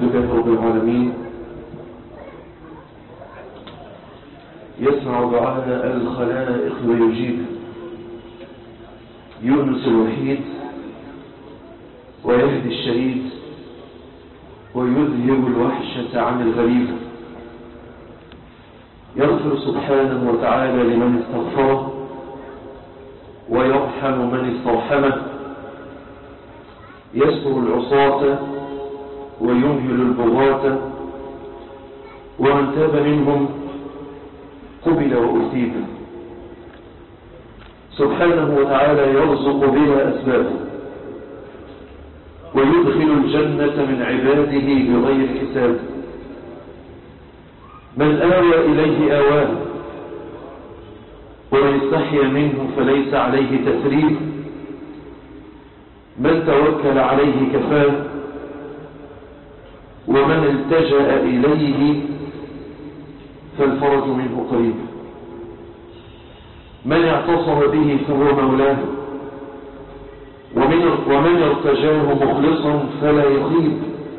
لله رب العالمين يسمع دعاء الخلائق ويجيب يونس الوحيد ويهدي الشريد ويذهب الوحشة عن الغريب يغفر سبحانه وتعالى لمن استغفره ويرحم من استرحمه يستر العصاة ويمهل البغاة ومن تاب منهم قبل وأثيب سبحانه وتعالى يرزق بها أسبابه ويدخل الجنة من عباده بغير حساب من آوى إليه آواه ومن استحيا منه فليس عليه تثريب من توكل عليه كفاه ومن التجأ إليه فالفرج منه قريب من اعتصم به فهو مولاه ومن, ومن ارتجاه مخلصا فلا يخيب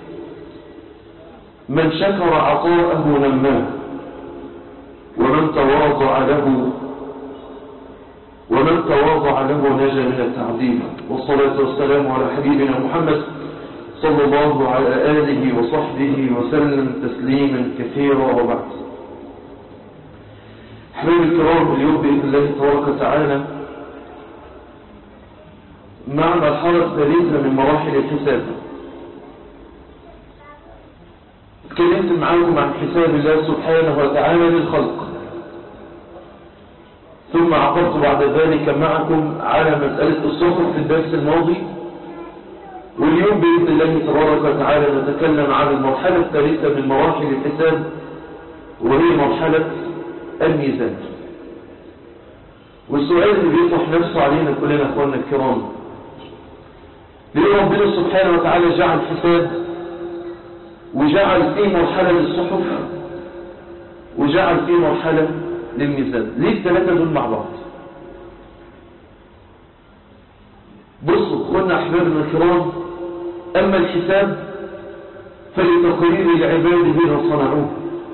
من شكر عطاءه نماه ومن تواضع له ومن تواضع له نجا من التعذيب والصلاة والسلام على حبيبنا محمد صلى الله على آله وصحبه وسلم تسليما كثيرا وبعد حبيب الكرام اليوم بإذن الله تبارك وتعالى مع مرحلة ثالثة من مراحل الحساب اتكلمت معاكم عن حساب الله سبحانه وتعالى للخلق ثم عقبت بعد ذلك معكم على مسألة الصحف في الدرس الماضي واليوم بإذن الله تبارك وتعالى نتكلم عن المرحلة الثالثة من مراحل الحساب وهي مرحلة الميزان والسؤال اللي بيطرح نفسه علينا كلنا اخواننا الكرام ليه ربنا سبحانه وتعالى جعل حساب وجعل فيه مرحلة للصحف وجعل فيه مرحلة للميزان ليه الثلاثة دول مع بعض بصوا اخوانا احبابنا الكرام اما الحساب فلتقرير العباد بما صنعوه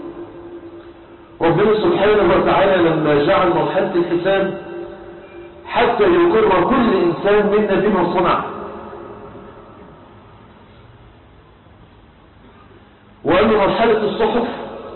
ربنا سبحانه وتعالى لما جعل مرحلة الحساب حتى يقر كل انسان منا بما صنع وأما مرحلة الصحف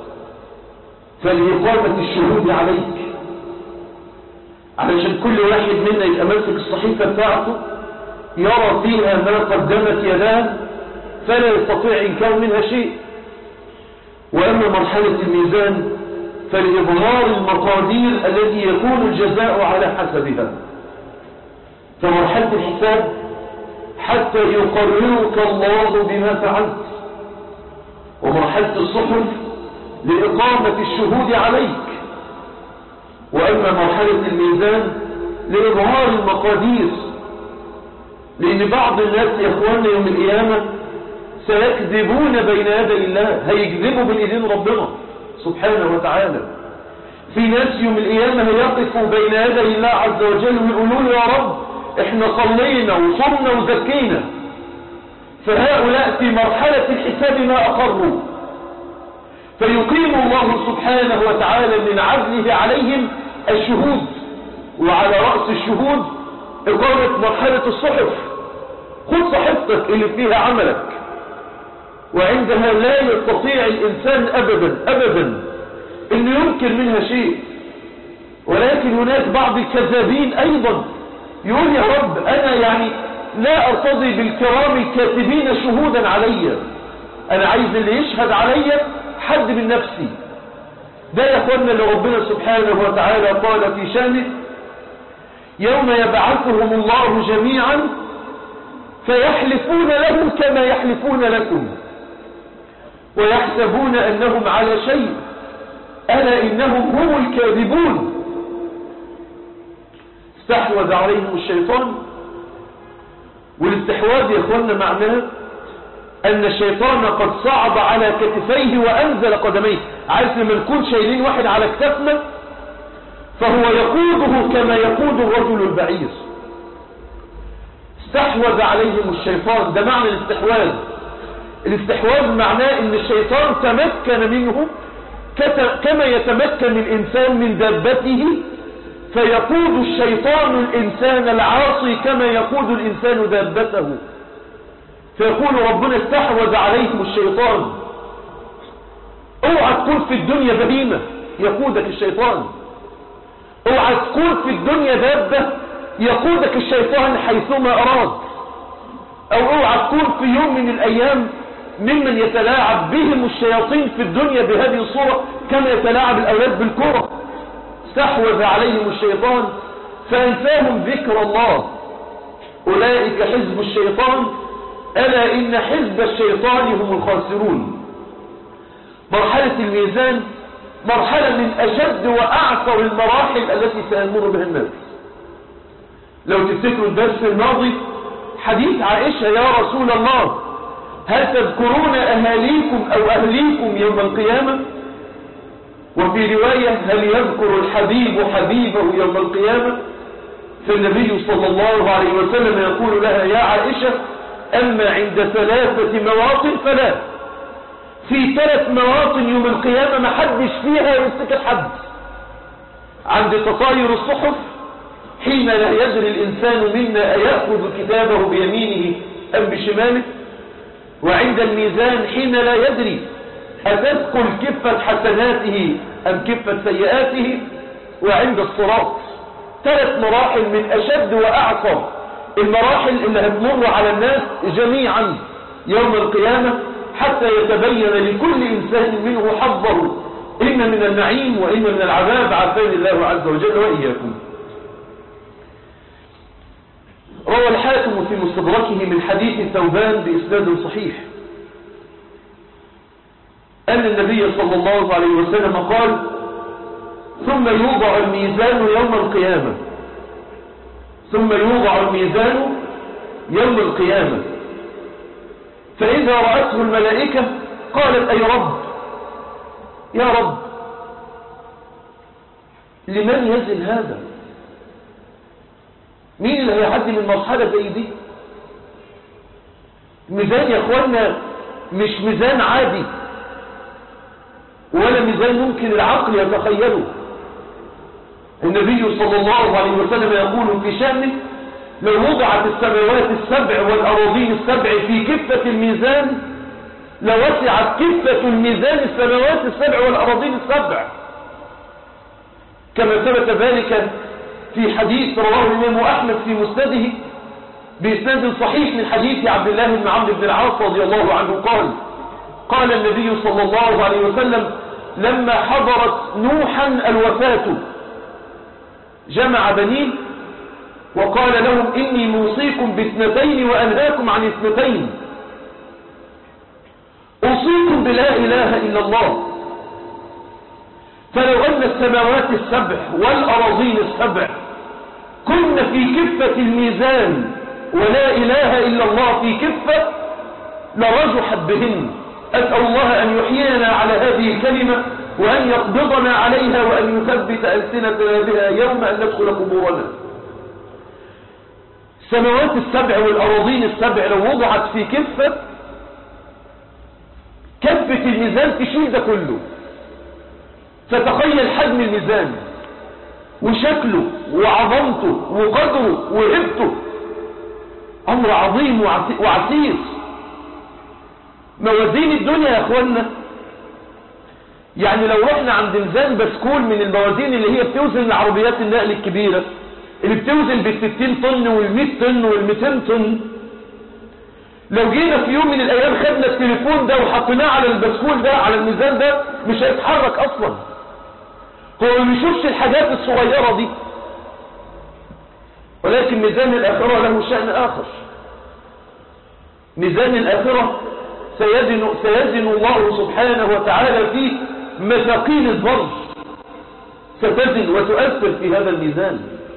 فلإقامة الشهود عليك علشان كل واحد منا يبقى ماسك الصحيفة بتاعته يرى فيها ما قدمت يداه فلا يستطيع إنكار منها شيء وأما مرحلة الميزان فلإظهار المقادير الذي يكون الجزاء على حسبها فمرحلة الحساب حتى يقررك الله بما فعلت ومرحلة الصحف لإقامة الشهود عليك وأما مرحلة الميزان لإظهار المقادير لأن بعض الناس يا إخواننا يوم القيامة سيكذبون بين يدي الله هيكذبوا بالإذن ربنا سبحانه وتعالى في ناس يوم القيامة هيقفوا بين يدي الله عز وجل ويقولون يا رب احنا صلينا وصمنا وزكينا فهؤلاء في مرحلة الحساب ما أقروا فيقيم الله سبحانه وتعالى من عدله عليهم الشهود وعلى رأس الشهود إقامة مرحلة الصحف خذ صحفتك اللي فيها عملك وعندها لا يستطيع الإنسان أبدا أبدا أن يمكن منها شيء ولكن هناك بعض الكذابين أيضا يقول يا رب أنا يعني لا أرتضي بالكرام الكاتبين شهودا علي أنا عايز اللي يشهد علي حد من نفسي ده يا أخوانا اللي ربنا سبحانه وتعالى قال في شانه يوم يبعثهم الله جميعا فيحلفون له كما يحلفون لكم ويحسبون أنهم على شيء ألا إنهم هم الكاذبون استحوذ عليهم الشيطان والاستحواذ يا اخوانا معناه ان الشيطان قد صعد على كتفيه وانزل قدميه عارف لما نكون شايلين واحد على كتفنا فهو يقوده كما يقود الرجل البعير استحوذ عليهم الشيطان ده معنى الاستحواذ الاستحواذ معناه ان الشيطان تمكن منه كما يتمكن الإنسان من دابته فيقود الشيطان الإنسان العاصي كما يقود الإنسان دابته فيقول ربنا استحوذ عليكم الشيطان اوعى تكون في الدنيا بهيمة يقودك الشيطان اوعى تكون في الدنيا دابة يقودك الشيطان حيثما أراد او اوعى تكون في يوم من الأيام ممن يتلاعب بهم الشياطين في الدنيا بهذه الصورة كما يتلاعب الأولاد بالكرة استحوذ عليهم الشيطان فأنساهم ذكر الله أولئك حزب الشيطان ألا إن حزب الشيطان هم الخاسرون مرحلة الميزان مرحلة من أشد وأعثر المراحل التي سيمر بها الناس لو تفتكروا الدرس الماضي حديث عائشة يا رسول الله هل تذكرون أهاليكم أو أهليكم يوم القيامة وفي رواية هل يذكر الحبيب حبيبه يوم القيامة فالنبي صلى الله عليه وسلم يقول لها يا عائشة أما عند ثلاثة مواطن فلا في ثلاث مواطن يوم القيامة ما حدش فيها يمسك حد عند تطاير الصحف حين لا يدري الإنسان منا أيأخذ كتابه بيمينه أم بشماله وعند الميزان حين لا يدري أتدخل كفة حسناته أم كفة سيئاته وعند الصراط ثلاث مراحل من أشد وأعصر المراحل اللي هتمر على الناس جميعا يوم القيامة حتى يتبين لكل إنسان منه حظه إما من النعيم وإما من العذاب عافاني الله عز وجل وإياكم روى الحاكم في مستدركه من حديث ثوبان بإسناد صحيح أن النبي صلى الله عليه وسلم قال ثم يوضع الميزان يوم القيامة ثم يوضع الميزان يوم القيامة فإذا رأته الملائكة قالت أي رب يا رب لمن يزن هذا مين اللي هيعدي من مرحلة زي دي ميزان يا اخوانا مش ميزان عادي ولا ميزان ممكن العقل يتخيله النبي صلى الله عليه وسلم يقول في شأنه لو وضعت السماوات السبع والأراضين السبع في كفة الميزان لوسعت كفة الميزان السماوات السبع والأراضين السبع كما ثبت ذلك في حديث رواه الإمام أحمد في مسنده بإسناد صحيح من حديث عبد الله بن عمرو بن العاص رضي الله عنه قال قال النبي صلى الله عليه وسلم لما حضرت نوحا الوفاة جمع بنيه وقال لهم إني موصيكم باثنتين وأنهاكم عن اثنتين أوصيكم بلا إله إلا الله فلو أن السماوات السبع والأراضين السبع كن في كفة الميزان ولا إله إلا الله في كفة لرجحت بهن أسأل الله أن يحيينا على هذه الكلمة وأن يقبضنا عليها وأن يثبت ألسنتنا بها يوم أن ندخل قبورنا السماوات السبع والأراضين السبع لو وضعت في كفة كفة الميزان تشيل ده كله فتخيل حجم الميزان وشكله وعظمته وقدره وهبته أمر عظيم وعسير موازين الدنيا يا أخوانا يعني لو رحنا عند ميزان بسكول من الموازين اللي هي بتوزن العربيات النقل الكبيرة اللي بتوزن بالستين طن والمئة طن والمئتين طن لو جينا في يوم من الأيام خدنا التليفون ده وحطيناه على البسكول ده على الميزان ده مش هيتحرك أصلا هو ما بيشوفش الحاجات الصغيرة دي ولكن ميزان الآخرة له شأن آخر ميزان الآخرة سيزن, سيزن الله سبحانه وتعالى فيه مثاقيل الضرب ستزن وتؤثر في هذا الميزان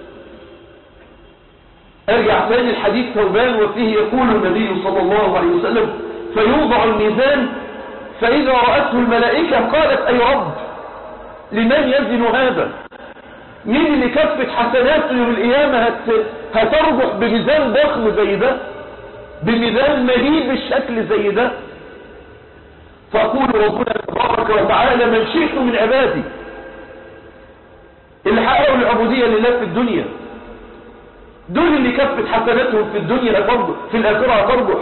ارجع ثاني الحديث ثوبان وفيه يقول النبي صلى الله عليه وسلم فيوضع الميزان فإذا رأته الملائكة قالت أي رب لمن يزن هذا مين اللي كفت حسناته يوم القيامة هت... هترجح بميزان ضخم زي ده بميزان مهيب الشكل زي ده فأقول ربنا تبارك وتعالى من شئت من عبادي اللي حققوا العبودية لله في الدنيا دول اللي كفت حسناتهم في الدنيا هترجح في الآخرة هترجح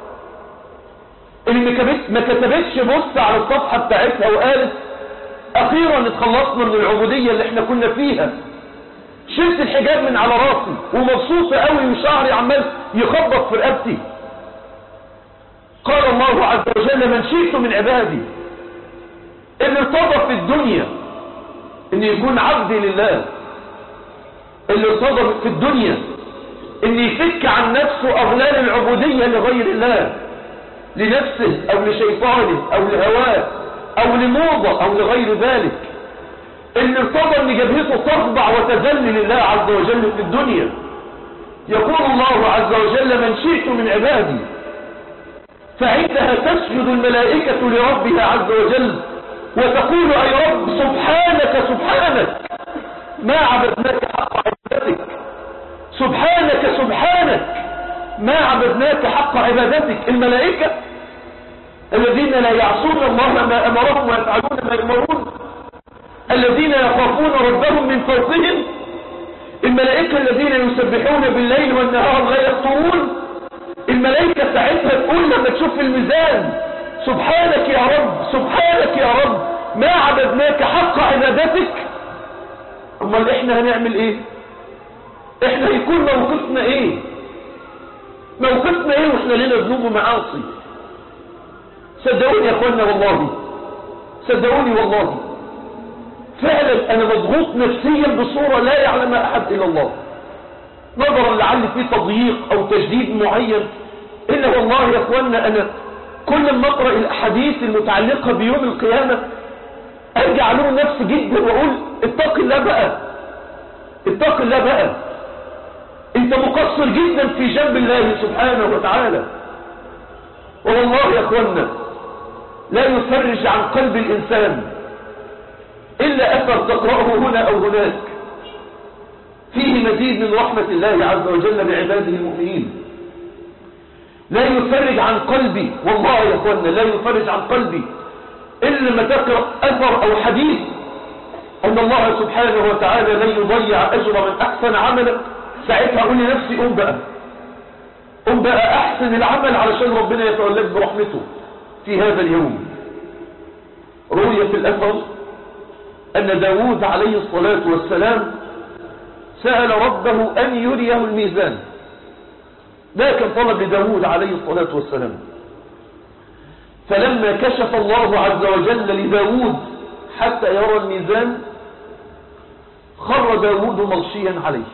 اللي ما كتبتش ما كتبتش بص على الصفحة بتاعتها وقالت أخيرا اتخلصنا من العبودية اللي احنا كنا فيها شلت الحجاب من على راسي ومبسوطة قوي وشعري عمال يخبط في رقبتي قال الله عز وجل من شئت من عبادي اللي ارتضى في الدنيا ان يكون عبدي لله اللي ارتضى في الدنيا ان يفك عن نفسه اغلال العبودية لغير الله لنفسه او لشيطانه او لهواه او لموضة او لغير ذلك اللي ارتضى ان جبهته تخضع وتذل لله عز وجل في الدنيا يقول الله عز وجل من شئت من عبادي فعندها تسجد الملائكة لربها عز وجل وتقول أي رب سبحانك سبحانك ما عبدناك حق عبادتك سبحانك سبحانك ما عبدناك حق عبادتك الملائكة الذين لا يعصون الله ما أمرهم ويفعلون ما يأمرون الذين يخافون ربهم من فوقهم الملائكة الذين يسبحون بالليل والنهار لا يفطرون الملائكة ساعتها تقول لما تشوف الميزان سبحانك يا رب سبحانك يا رب ما عبدناك حق عبادتك امال احنا هنعمل ايه احنا هيكون موقفنا ايه موقفنا ايه واحنا لنا ذنوب ومعاصي صدقوني يا اخوانا والله صدقوني والله فعلا انا مضغوط نفسيا بصورة لا يعلمها احد الا الله نظرا لعل في تضييق او تجديد معين الا والله يا اخوانا انا كل ما اقرا الاحاديث المتعلقة بيوم القيامة ارجع له نفسي جدا واقول اتق الله بقى اتق الله بقى انت مقصر جدا في جنب الله سبحانه وتعالى والله يا اخوانا لا يفرج عن قلب الانسان الا اثر تقرأه هنا او هناك فيه مزيد من رحمة الله عز وجل بعباده المؤمنين لا يفرج عن قلبي والله يا اخوانا لا يفرج عن قلبي إلا لما تقرأ أثر أو حديث أن الله سبحانه وتعالى لن يضيع أجر من أحسن عملا ساعتها أقول لنفسي قم بقى قم بقى أحسن العمل علشان ربنا يتولد برحمته في هذا اليوم روي في الأثر أن داود عليه الصلاة والسلام سأل ربه أن يريه الميزان ده كان طلب لداود عليه الصلاة والسلام فلما كشف الله عز وجل لداود حتى يرى الميزان خر داود مغشيا عليه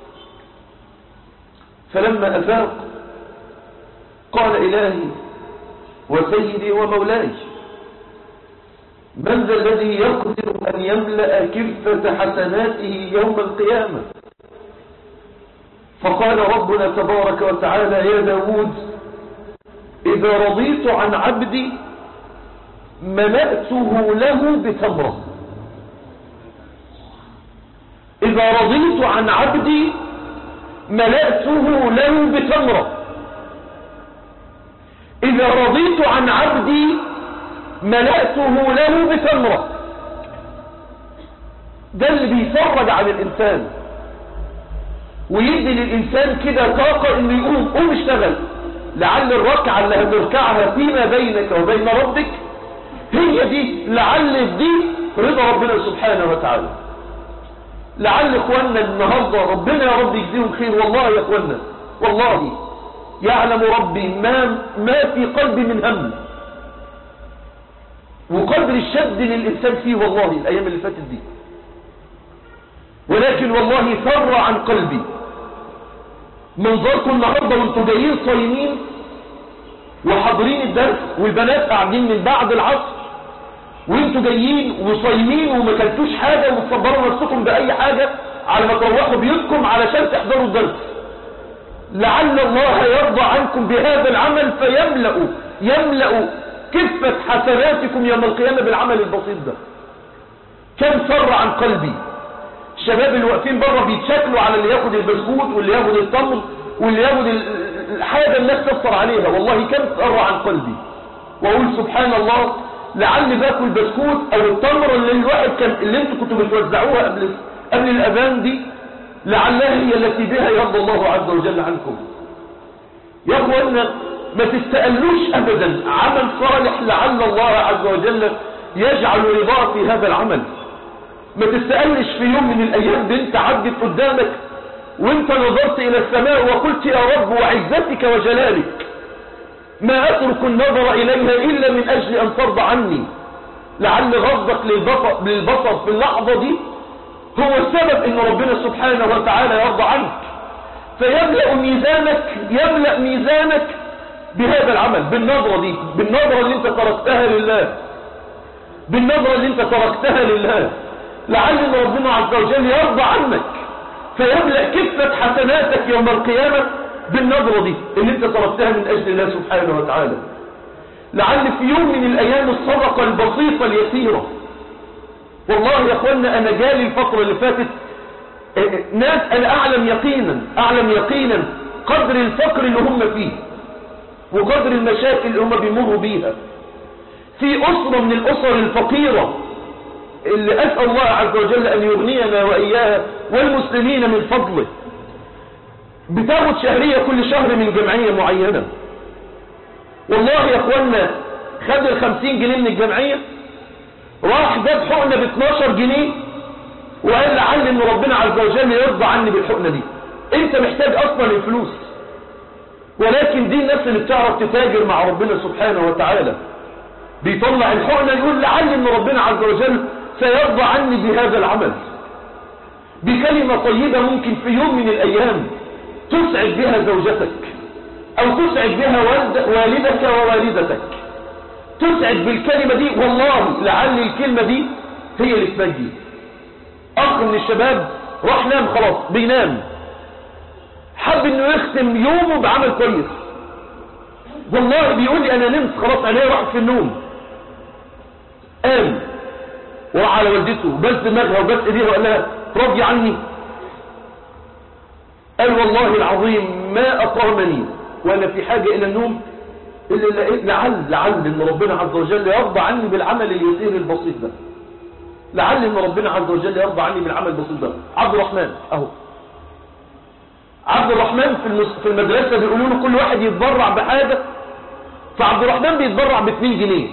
فلما أفاق قال إلهي وسيدي ومولاي من ذا الذي يقدر أن يملأ كفة حسناته يوم القيامة فقال ربنا تبارك وتعالى يا داود إذا رضيت عن عبدي ملأته له بتمرة إذا رضيت عن عبدي ملأته له بتمرة إذا رضيت عن عبدي ملأته له بتمرة ده اللي بيفرج عن الإنسان ويدي للإنسان كده طاقة إنه يقوم قوم اشتغل لعل الركعة اللي هتركعها فيما بينك وبين ربك هي دي لعل دي رضا ربنا سبحانه وتعالى لعل اخواننا النهاردة ربنا يا رب يجزيهم خير والله يا اخواننا والله يعلم ربي ما, ما في قلبي من هم وقدر الشد للإنسان فيه والله الأيام اللي فاتت دي ولكن والله فر عن قلبي منظركم النهاردة وانتم جايين صايمين وحاضرين الدرس والبنات قاعدين من بعد العصر وانتوا جايين وصايمين وما كلتوش حاجة وتصبروا نفسكم بأي حاجة على ما تروحوا بيوتكم علشان تحضروا الدرس لعل الله يرضى عنكم بهذا العمل فيملأ يملأ كفة حسناتكم يوم القيامة بالعمل البسيط ده كم فر عن قلبي الشباب اللي واقفين بره بيتشكلوا على اللي ياخد البسكوت واللي ياخد التمر واللي ياخد الحاجة الناس تفطر عليها والله كم فر عن قلبي واقول سبحان الله لعلي باكل بسكوت او التمره اللي الواحد كان اللي انتوا كنتوا بتوزعوها قبل قبل الاذان دي لعلها هي التي بها يرضى الله عز وجل عنكم يا اخوانا ما تستقلوش ابدا عمل صالح لعل الله عز وجل يجعل رضاه في هذا العمل ما تستقلش في يوم من الايام بنت عدت قدامك وانت نظرت الى السماء وقلت يا رب وعزتك وجلالك ما اترك النظر اليها الا من اجل ان ترضى عني لعل غضك للبصر, للبصر في اللحظة دي هو السبب ان ربنا سبحانه وتعالى يرضى عنك فيملأ ميزانك يملأ ميزانك بهذا العمل بالنظرة دي بالنظرة اللي انت تركتها لله بالنظرة اللي انت تركتها لله لعل ان ربنا عز وجل يرضى عنك فيملأ كفة حسناتك يوم القيامة بالنظرة دي اللي انت تركتها من اجل الله سبحانه وتعالى لعل في يوم من الايام الصدقة البسيطة اليسيرة والله يا اخوانا انا جالي الفترة اللي فاتت ناس انا اعلم يقينا اعلم يقينا قدر الفقر اللي هم فيه وقدر المشاكل اللي هم بيمروا بيها في أسرة من الأسر الفقيرة اللي أسأل الله عز وجل أن يغنينا وإياها والمسلمين من فضله بتاخد شهرية كل شهر من جمعية معينة والله يا أخوانا خد الخمسين جنيه من الجمعية راح جاب حقنة ب 12 جنيه وقال لعل ان ربنا عز وجل يرضى عني بالحقنة دي انت محتاج اصلا الفلوس ولكن دي الناس اللي بتعرف تتاجر مع ربنا سبحانه وتعالى بيطلع الحقنة يقول لعل ان ربنا عز وجل سيرضى عني بهذا العمل بكلمة طيبة ممكن في يوم من الايام تسعد بها زوجتك او تسعد بها والدك ووالدتك تسعد بالكلمة دي والله لعل الكلمة دي هي اللي تنجي اخ من الشباب راح نام خلاص بينام حب انه يختم يومه بعمل كويس والله بيقول لي انا نمت خلاص عينيا راحت في النوم قام وراح على والدته بس دماغها وبس ايديها وقال لها راضي عني قال والله العظيم ما اقامني ولا في حاجة الى النوم الا لعل لعل ان ربنا عز وجل يرضى عني بالعمل اليسير البسيط ده لعل ان ربنا عز وجل يرضى عني بالعمل البسيط ده عبد الرحمن اهو عبد الرحمن في في المدرسة بيقولوا له كل واحد يتبرع بحاجة فعبد الرحمن بيتبرع ب 2 جنيه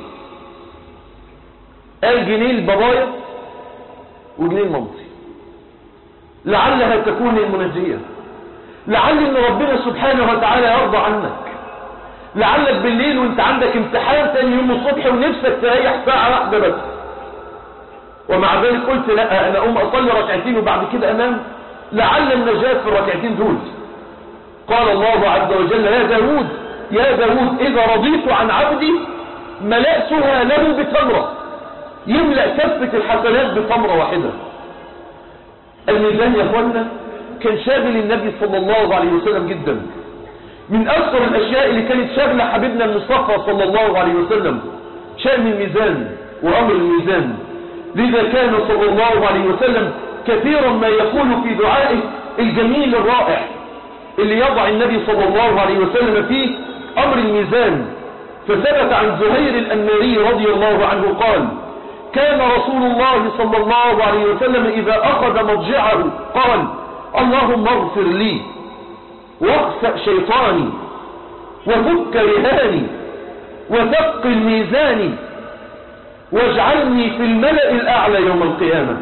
قال جنيه لبابايا وجنيه لمامتي لعلها تكون المنجية لعل ان ربنا سبحانه وتعالى يرضى عنك لعلك بالليل وانت عندك امتحان تاني يوم الصبح ونفسك تريح ساعة واحدة بس ومع ذلك قلت لا انا اقوم اصلي ركعتين وبعد كده انام لعل النجاة في الركعتين دول قال الله عز وجل يا داود يا داود إذا رضيت عن عبدي ملأتها له بتمرة يملأ كفة الحسنات بتمرة واحدة الميزان يا اخوانا كان شاغل النبي صلى الله عليه وسلم جدا من أكثر الأشياء اللي كانت شاغلة حبيبنا المصطفى صلى الله عليه وسلم شأن الميزان وأمر الميزان لذا كان صلى الله عليه وسلم كثيرا ما يقول في دعائه الجميل الرائع اللي يضع النبي صلى الله عليه وسلم فيه أمر الميزان فثبت عن زهير الأنماري رضي الله عنه قال كان رسول الله صلى الله عليه وسلم إذا أخذ مضجعه قال اللهم اغفر لي واخسأ شيطاني وفك رهاني وثقل ميزاني واجعلني في الملأ الأعلى يوم القيامة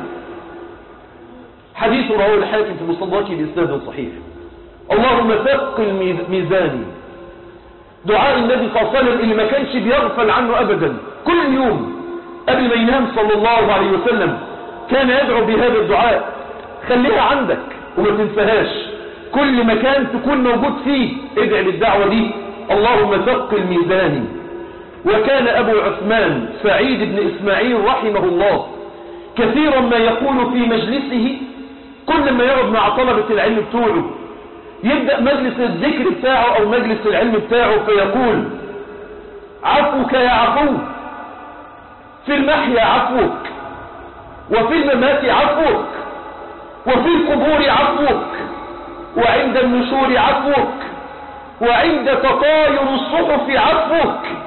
حديث رواه الحاكم في مصدرته بإسناد صحيح اللهم ثقل ميزاني دعاء النبي صلى الله عليه وسلم اللي ما كانش بيغفل عنه أبدا كل يوم قبل ما ينام صلى الله عليه وسلم كان يدعو بهذا الدعاء خليها عندك وما تنساهاش كل مكان تكون موجود فيه ادعي بالدعوة دي اللهم ثقل ميزاني وكان أبو عثمان سعيد بن إسماعيل رحمه الله كثيرا ما يقول في مجلسه كل ما يقعد مع طلبة العلم بتوعه يبدأ مجلس الذكر بتاعه أو مجلس العلم بتاعه فيقول عفوك يا عفو في المحيا عفوك وفي الممات عفوك وفي القبور عفوك وعند النشور عفوك وعند تطاير الصحف عفوك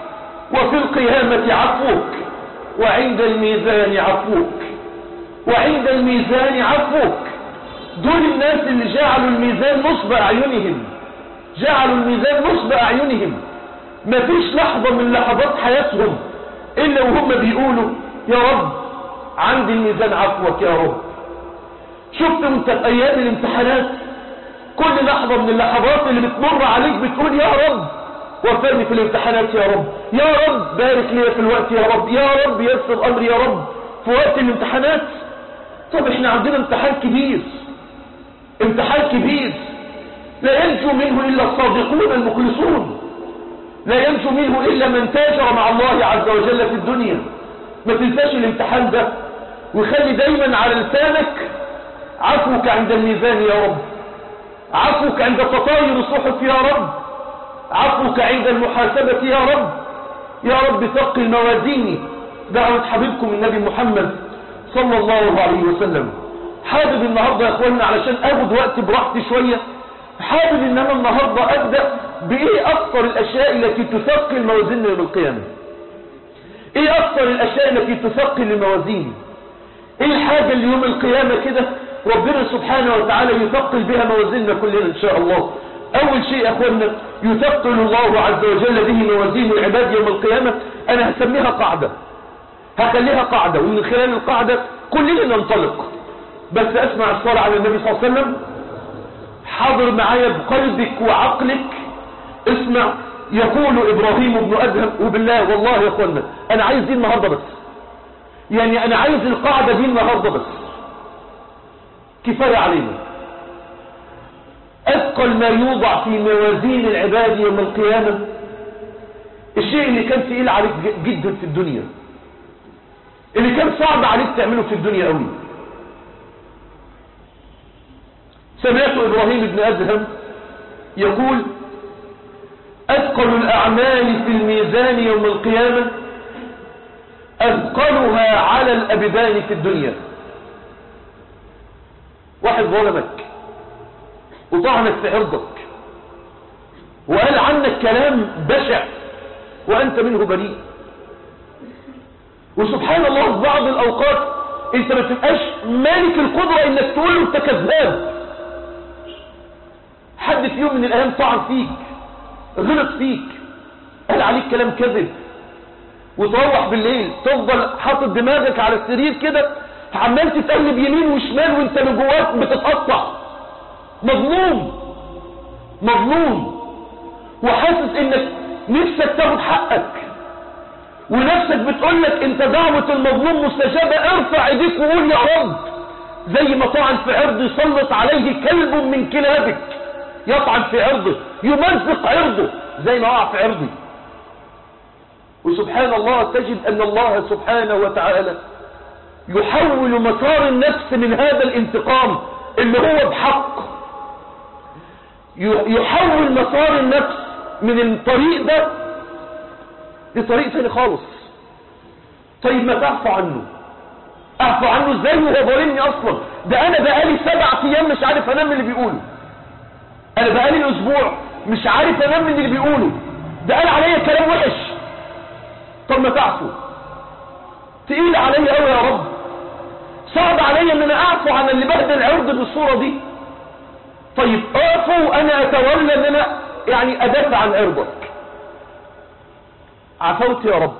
وفي القيامة عفوك وعند الميزان عفوك وعند الميزان عفوك دول الناس اللي جعلوا الميزان نصب أعينهم جعلوا الميزان نصب أعينهم ما فيش لحظة من لحظات حياتهم إلا وهم بيقولوا يا رب عندي الميزان عفوك يا رب شفت انت في أيام الامتحانات كل لحظة من اللحظات اللي بتمر عليك بتقول يا رب وفقني في الامتحانات يا رب يا رب بارك لي في الوقت يا رب يا رب يسر أمري يا رب في وقت الامتحانات طب احنا عندنا امتحان كبير امتحان كبير لا ينجو منه إلا الصادقون المخلصون لا ينجو منه إلا من تاجر مع الله عز وجل في الدنيا ما تنساش الامتحان ده وخلي دايما على لسانك عفوك عند الميزان يا رب عفوك عند تطاير الصحف يا رب عفوك عند المحاسبة يا رب يا رب ثقل موازيني دعوة حبيبكم النبي محمد صلى الله عليه وسلم حابب النهاردة يا اخواننا علشان اخد وقت براحتي شوية حابب ان انا النهاردة ابدأ بايه اكثر الاشياء التي تثقل موازيننا يوم القيامة ايه اكثر الاشياء التي تثقل الموازين ايه الحاجة اللي يوم القيامة كده ربنا سبحانه وتعالى يثقل بها موازيننا كلنا ان شاء الله اول شيء يا اخوانا يثقل الله عز وجل به موازين العباد يوم القيامة انا هسميها قاعدة هخليها قاعدة ومن خلال القاعدة كلنا ننطلق بس اسمع الصلاة على النبي صلى الله عليه وسلم حاضر معايا بقلبك وعقلك اسمع يقول ابراهيم بن ادهم وبالله والله يا اخوانا انا عايز دي النهاردة بس يعني انا عايز القاعدة دي النهاردة بس كفاية علينا اثقل ما يوضع في موازين العباد يوم القيامة الشيء اللي كان ثقيل عليك جدا في الدنيا اللي كان صعب عليك تعمله في الدنيا قوي سمعت إبراهيم بن أدهم يقول أثقل الأعمال في الميزان يوم القيامة أثقلها على الأبدان في الدنيا واحد ظلمك وطعنك في عرضك وقال عنك كلام بشع وأنت منه بريء وسبحان الله في بعض الأوقات انت ما تبقاش مالك القدرة انك تقول له انت كذاب حد في يوم من الايام طعن فيك غلط فيك قال عليك كلام كذب وتروح بالليل تفضل حاطط دماغك على السرير كده عمال تتقلب يمين وشمال وانت من جواك بتتقطع مظلوم مظلوم وحاسس انك نفسك تاخد حقك ونفسك بتقول لك انت دعوة المظلوم مستجابة ارفع ايديك وقول يا رب زي ما طعن في عرض يسلط عليه كلب من كلابك يطعن في عرضه يمزق عرضه زي ما وقع في عرضي وسبحان الله تجد ان الله سبحانه وتعالى يحول مسار النفس من هذا الانتقام اللي هو بحق يحول مسار النفس من الطريق ده لطريق ثاني خالص طيب ما تعفو عنه اعفو عنه ازاي وهو ظالمني اصلا ده انا بقالي سبع ايام مش عارف انام من اللي بيقوله انا بقالي اسبوع مش عارف انام من اللي بيقوله ده قال عليا كلام وحش طب ما تعفو تقيل عليا قوي يا رب صعب عليا ان انا اعفو عن اللي بهدل عرض بالصوره دي طيب اعفو انا اتولى ان انا يعني ادافع عن عرضك عفوت يا رب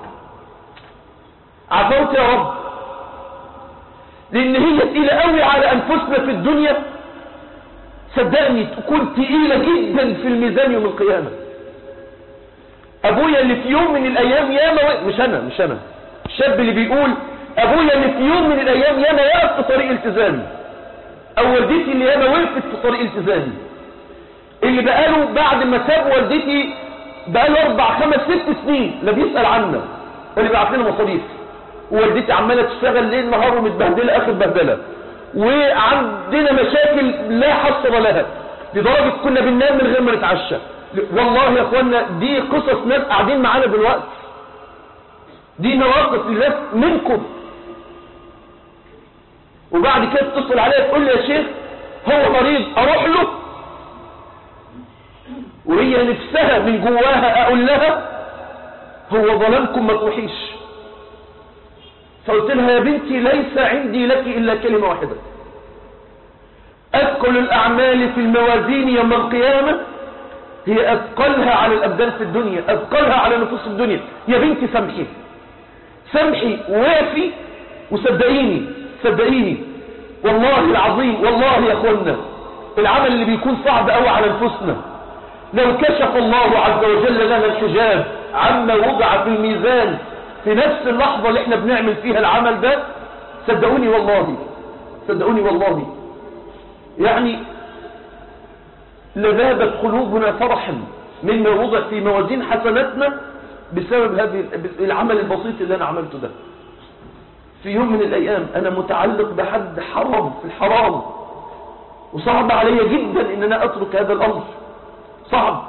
عفوت يا رب لان هي تقيلة قوي على انفسنا في الدنيا صدقني تكون تقيلة جدا في الميزان يوم القيامة ابويا اللي في يوم من الايام ياما و... مش انا مش انا الشاب اللي بيقول ابويا اللي في يوم من الايام ياما وقف في طريق التزامي او والدتي اللي ياما وقفت في طريق التزامي اللي بقاله بعد ما ساب والدتي بقاله اربع خمس ست سنين لا بيسأل عنا اللي بيبعت لنا مصاريف ووالدتي عماله تشتغل ليل نهار ومتبهدله اخر بهدله وعندنا مشاكل لا حصر لها لدرجه كنا بننام من غير ما نتعشى والله يا اخوانا دي قصص ناس قاعدين معانا دلوقتي دي مواقف لناس منكم وبعد كده تتصل عليا تقول لي يا شيخ هو مريض اروح له وهي نفسها من جواها اقول لها هو ظلمكم ما تروحيش فقلت لها يا بنتي ليس عندي لك إلا كلمة واحدة أثقل الأعمال في الموازين يوم القيامة هي أثقلها على الأبدان في الدنيا أثقلها على نفوس الدنيا يا بنتي سامحي سامحي وافي وصدقيني صدقيني والله العظيم والله يا أخوانا العمل اللي بيكون صعب قوي على نفوسنا لو كشف الله عز وجل لنا الحجاب عما وضع في الميزان في نفس اللحظة اللي احنا بنعمل فيها العمل ده صدقوني والله صدقوني والله يعني لذابت قلوبنا فرحا مما وضع في موازين حسناتنا بسبب هذه العمل البسيط اللي انا عملته ده في يوم من الايام انا متعلق بحد حرام في الحرام وصعب علي جدا ان انا اترك هذا الامر صعب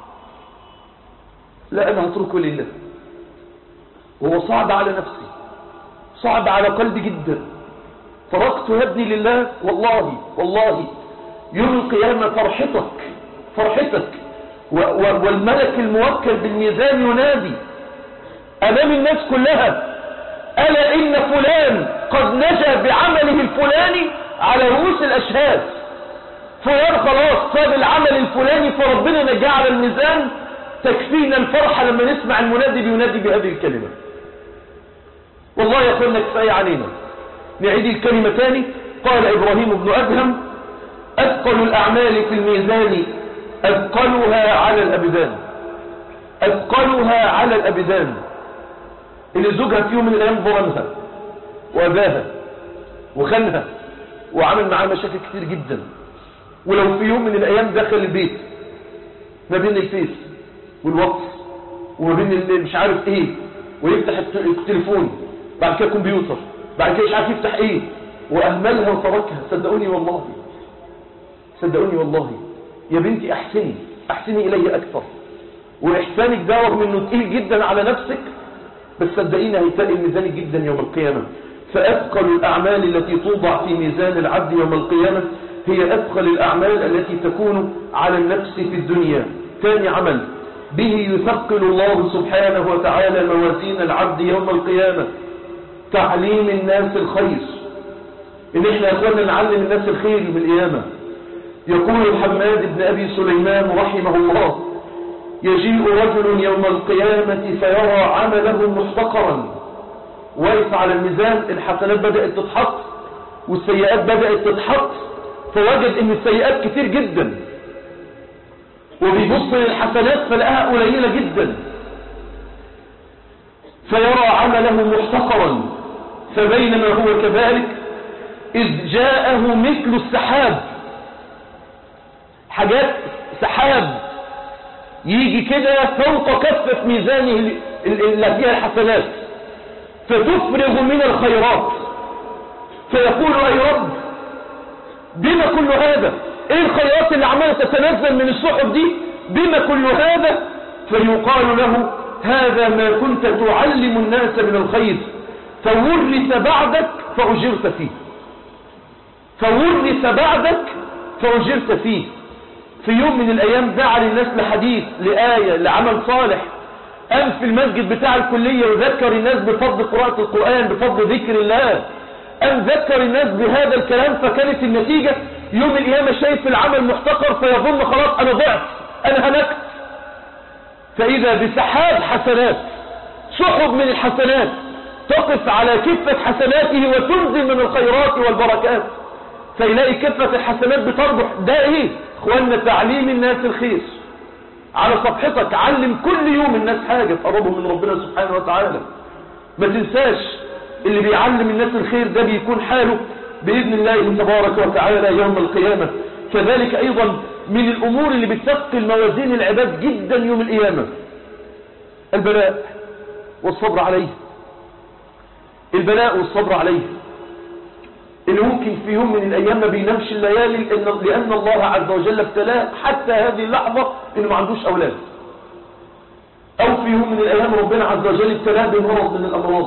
لا انا هتركه لله وهو صعب على نفسي صعب على قلبي جدا تركت يا ابني لله والله والله يوم القيامة فرحتك فرحتك والملك الموكل بالميزان ينادي أمام الناس كلها ألا إن فلان قد نجا بعمله الفلاني على رؤوس الأشهاد فلان خلاص ساب العمل الفلاني فربنا نجاه على الميزان تكفينا الفرحة لما نسمع المنادي بينادي بهذه الكلمة والله يا اخوانا كفاية علينا نعيد الكلمة تاني قال إبراهيم بن أدهم أثقل الأعمال في الميزان أثقلها على الأبدان أثقلها على الأبدان اللي زوجها في يوم من الأيام ظلمها وأذاها وخانها وعمل معاه مشاكل كتير جدا ولو في يوم من الأيام دخل البيت ما بين الفيس والواتس وما بين اللي مش عارف ايه ويفتح التليفون بعد كده كمبيوتر بعد كده مش عارف يفتح ايه واهملها وتركها صدقوني والله صدقوني والله يا بنتي احسني احسني الي اكثر واحسانك ده رغم انه تقيل جدا على نفسك بس صدقيني هيتقل ميزانك جدا يوم القيامه فاثقل الاعمال التي توضع في ميزان العبد يوم القيامه هي اثقل الاعمال التي تكون على النفس في الدنيا ثاني عمل به يثقل الله سبحانه وتعالى موازين العبد يوم القيامة تعليم الناس الخير ان احنا يا اخوانا نعلم الناس الخير من القيامة يقول حماد بن ابي سليمان رحمه الله يجيء رجل يوم القيامة فيرى عمله محتقرا واقف على الميزان الحسنات بدأت تتحط والسيئات بدأت تتحط فوجد ان السيئات كتير جدا وبيبص للحسنات فلقاها قليلة جدا فيرى عمله محتقرا فبينما هو كذلك إذ جاءه مثل السحاب حاجات سحاب يجي كده فوق كفة ميزانه اللي فيها الحسنات فتفرغ من الخيرات فيقول أي رب بما كل هذا ايه الخيرات اللي عمالة تتنزل من الصحف دي بما كل هذا فيقال له هذا ما كنت تعلم الناس من الخير فورث بعدك فأجرت فيه فورث بعدك فأجرت فيه في يوم من الأيام دعا للناس لحديث لآية لعمل صالح قام في المسجد بتاع الكلية وذكر الناس بفضل قراءة القرآن بفضل ذكر الله قام ذكر الناس بهذا الكلام فكانت النتيجة يوم القيامة شايف العمل محتقر فيظن خلاص أنا ضعت أنا هلكت فإذا بسحاب حسنات سحب من الحسنات تقف على كفة حسناته وتنزل من الخيرات والبركات فيلاقي كفة الحسنات بتربح ده ايه اخوانا تعليم الناس الخير على صفحتك علم كل يوم الناس حاجة تقربهم من ربنا سبحانه وتعالى ما تنساش اللي بيعلم الناس الخير ده بيكون حاله بإذن الله تبارك وتعالى يوم القيامة كذلك أيضا من الأمور اللي بتثقل موازين العباد جدا يوم القيامة البلاء والصبر عليه البلاء والصبر عليه اللي ممكن في يوم من الأيام ما بينامش الليالي لأن, لأن الله عز وجل ابتلاه حتى هذه اللحظة إنه ما عندوش أولاد أو في يوم من الأيام ربنا عز وجل ابتلاه بمرض من الأمراض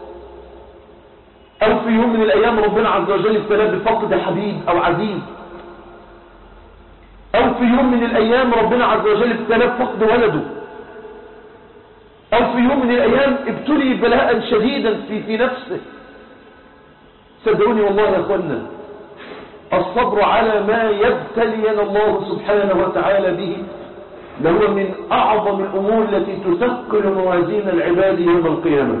أو في يوم من الأيام ربنا عز وجل ابتلاه بفقد حبيب أو عزيز أو في يوم من الأيام ربنا عز وجل ابتلاه بفقد ولده أو في يوم من الأيام ابتلي بلاء شديدا في, في نفسه صدقوني والله يا أخوانا الصبر على ما يبتلينا الله سبحانه وتعالى به لهو من أعظم الأمور التي تثقل موازين العباد يوم القيامة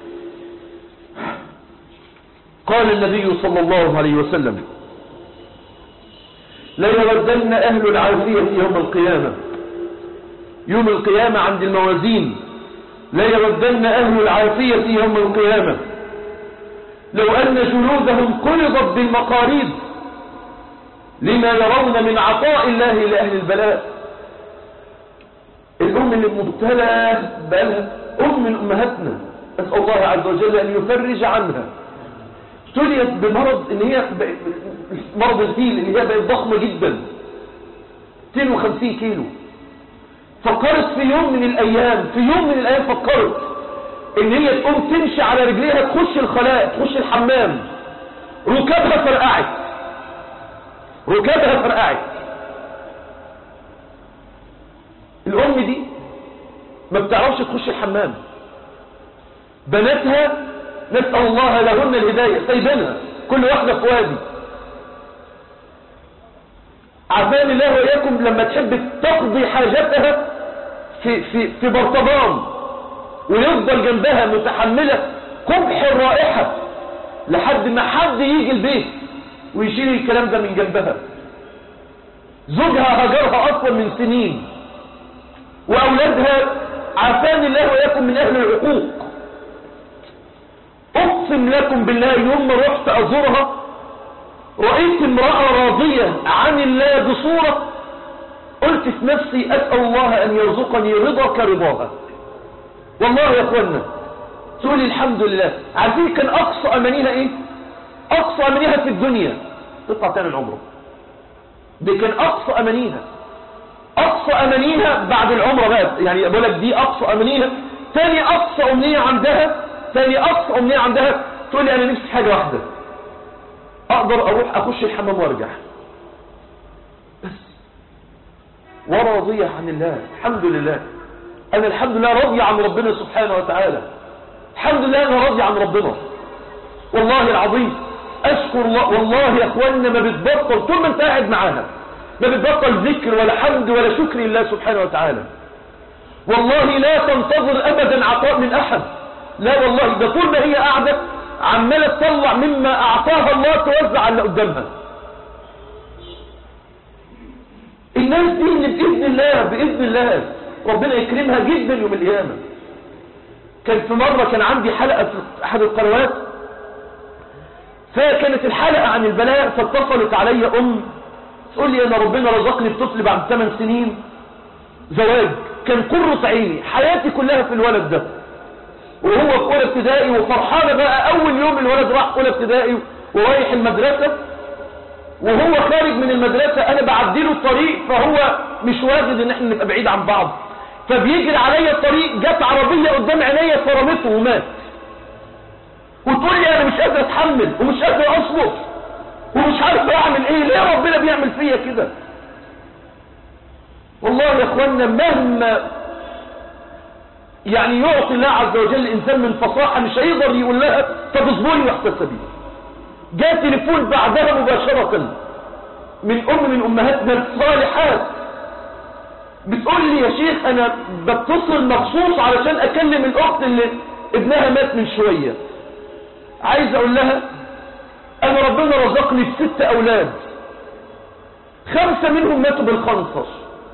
قال النبي صلى الله عليه وسلم لا يردن أهل العافية يوم القيامة يوم القيامة عند الموازين لا يردن أهل العافية يوم القيامة لو أن جلودهم قلضت بالمقاريض لما يرون من عطاء الله لأهل البلاء الأم اللي مبتلى بقالها أم من أمهاتنا أسأل الله عز وجل أن يفرج عنها ابتليت بمرض ان هي مرض الفيل ان هي بقت ضخمة جدا 250 كيلو فكرت في يوم من الايام في يوم من الايام فكرت ان هي تقوم تمشي على رجليها تخش الخلاء تخش الحمام ركابها فرقعت ركابها فرقعت الام دي ما بتعرفش تخش الحمام بناتها نسأل الله لهن الهداية سيبنها كل واحدة في وادي عفان الله وإياكم لما تحب تقضي حاجتها في, في, في برطبان ويفضل جنبها متحملة قبح الرائحة لحد ما حد يجي البيت ويشيل الكلام ده من جنبها زوجها هجرها أصلا من سنين وأولادها عافان الله وإياكم من أهل العقوق أقسم لكم بالله يوم ما رحت أزورها رأيت امرأة راضية عن الله بصورة قلت في نفسي أسأل الله أن يرزقني رضا كرضاها والله يا أخوانا تقولي الحمد لله عارفين كان أقصى أمانيها إيه أقصى أمانيها في الدنيا تطلع تاني العمرة دي كان أقصى أمانيها أقصى أمانيها بعد العمرة بقى يعني أقول لك دي أقصى أمانيها تاني أقصى أمنية عندها تاني أقصى أمنية عندها تقول لي أنا نفسي حاجة واحدة أقدر أروح أخش الحمام وأرجع بس وراضية عن الله الحمد لله أنا الحمد لله راضي عن ربنا سبحانه وتعالى الحمد لله أنا راضي عن ربنا والله العظيم أشكر الله والله يا أخوانا ما بتبطل طول ما أنت قاعد معاها ما بتبطل ذكر ولا حمد ولا شكر لله سبحانه وتعالى والله لا تنتظر أبدا عطاء من أحد لا والله ده طول ما هي قاعدة عمالة تطلع مما أعطاها الله توزع على اللي قدامها الناس دي اللي بإذن الله بإذن الله ربنا يكرمها جدا يوم القيامة كان في مرة كان عندي حلقة في أحد القنوات فكانت الحلقة عن البلاء فاتصلت علي أم تقول لي أنا ربنا رزقني بطفل بعد 8 سنين زواج كان قرة عيني حياتي كلها في الولد ده وهو في اولى ابتدائي وفرحانه بقى اول يوم الولد راح اولى ابتدائي ورايح المدرسه وهو خارج من المدرسه انا بعدي له الطريق فهو مش واجد ان احنا نبقى بعيد عن بعض فبيجري عليا الطريق جت عربيه قدام عينيا فرمته ومات وتقول لي انا مش قادر اتحمل ومش قادر اصبر ومش عارف اعمل ايه ليه ربنا بيعمل فيا كده والله يا اخوانا مهما يعني يعطي الله عز وجل الإنسان من فصاحة مش هيقدر يقول لها طب اصبري واحتسبي جاء تليفون بعدها مباشرة من أم من أمهاتنا الصالحات بتقول لي يا شيخ أنا بتصل مخصوص علشان أكلم الأخت اللي ابنها مات من شوية عايز أقول لها أنا ربنا رزقني بست أولاد خمسة منهم ماتوا بالخنصر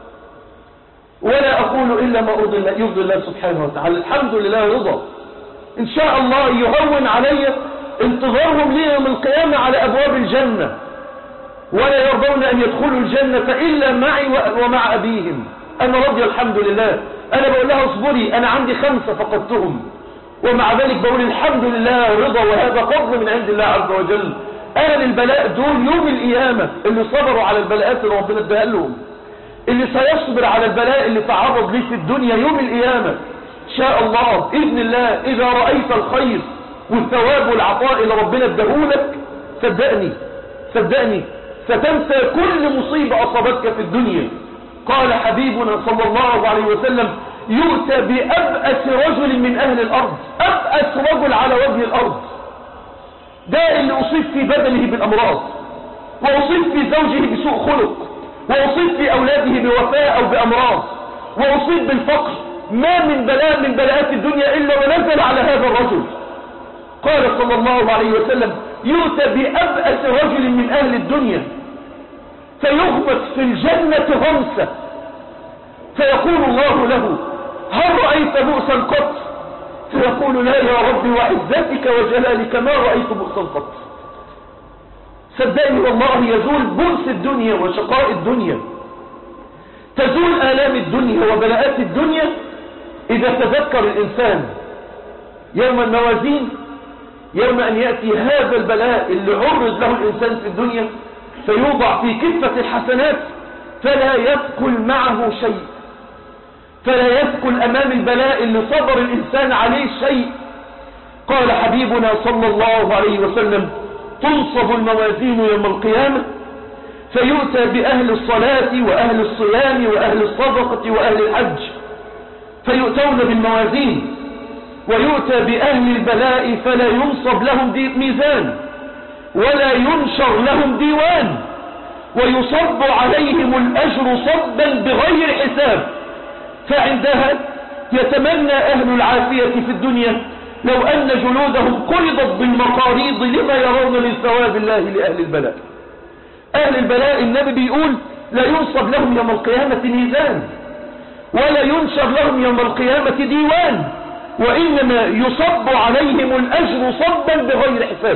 ولا أقول إلا ما أرضي الله يرضي الله سبحانه وتعالى الحمد لله رضا إن شاء الله يهون علي انتظارهم لي يوم القيامة على أبواب الجنة ولا يرضون أن يدخلوا الجنة إلا معي ومع أبيهم أنا رضي الحمد لله أنا بقول لها اصبري أنا عندي خمسة فقدتهم ومع ذلك بقول الحمد لله رضا وهذا فضل من عند الله عز وجل أنا للبلاء دول يوم القيامة اللي صبروا على البلاءات اللي ربنا اداها لهم اللي سيصبر على البلاء اللي تعرض ليه في الدنيا يوم القيامة شاء الله بإذن الله إذا رأيت الخير والثواب والعطاء اللي ربنا اداهولك صدقني صدقني ستنسى كل مصيبة أصابتك في الدنيا قال حبيبنا صلى الله عليه وسلم يؤتى بأبأس رجل من أهل الأرض أبأس رجل على وجه الأرض ده اللي أصيب في بدنه بالأمراض وأصيب في زوجه بسوء خلق وأصيب في أولاده بوفاة أو بأمراض وأصيب بالفقر ما من بلاء من بلاءات الدنيا إلا ونزل على هذا الرجل قال صلى الله عليه وسلم يؤتى بأبأس رجل من أهل الدنيا فيغمس في الجنة غمسة فيقول الله له هل رأيت بؤسا قط فيقول لا يا رب وعزتك وجلالك ما رأيت بؤسا قط صدقني والله يزول بؤس الدنيا وشقاء الدنيا تزول آلام الدنيا وبلاءات الدنيا إذا تذكر الإنسان يوم الموازين يوم أن يأتي هذا البلاء اللي عرض له الإنسان في الدنيا فيوضع في كفة الحسنات فلا يثقل معه شيء فلا يثقل أمام البلاء اللي صبر الإنسان عليه شيء قال حبيبنا صلى الله عليه وسلم تنصب الموازين يوم القيامة فيؤتى بأهل الصلاة وأهل الصيام وأهل الصدقة وأهل الحج فيؤتون بالموازين ويؤتى بأهل البلاء فلا ينصب لهم ميزان ولا ينشر لهم ديوان ويصب عليهم الأجر صبا بغير حساب فعندها يتمنى أهل العافية في الدنيا لو أن جلودهم قلضت بالمقاريض لما يرون من ثواب الله لأهل البلاء أهل البلاء النبي بيقول لا ينصب لهم يوم القيامة ميزان ولا ينشر لهم يوم القيامة ديوان وإنما يصب عليهم الأجر صبا بغير حساب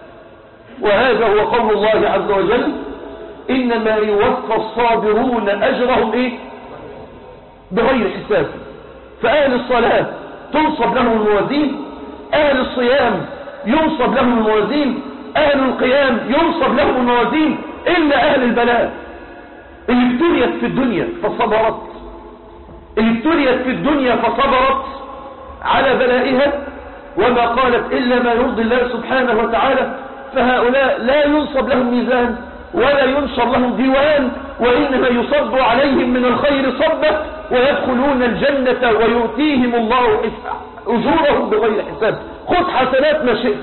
وهذا هو قول الله عز وجل إنما يوفى الصابرون أجرهم إيه بغير حساب فأهل الصلاة تنصب لهم الموازين أهل الصيام ينصب لهم الموازين أهل القيام ينصب لهم الموازين إلا أهل البلاء اللي ابتليت في الدنيا فصبرت اللي ابتليت في الدنيا فصبرت على بلائها وما قالت إلا ما يرضي الله سبحانه وتعالى فهؤلاء لا ينصب لهم ميزان ولا ينشر لهم ديوان وإنما يصب عليهم من الخير صبة ويدخلون الجنة ويؤتيهم الله أجورهم بغير حساب خذ حسنات ما شئت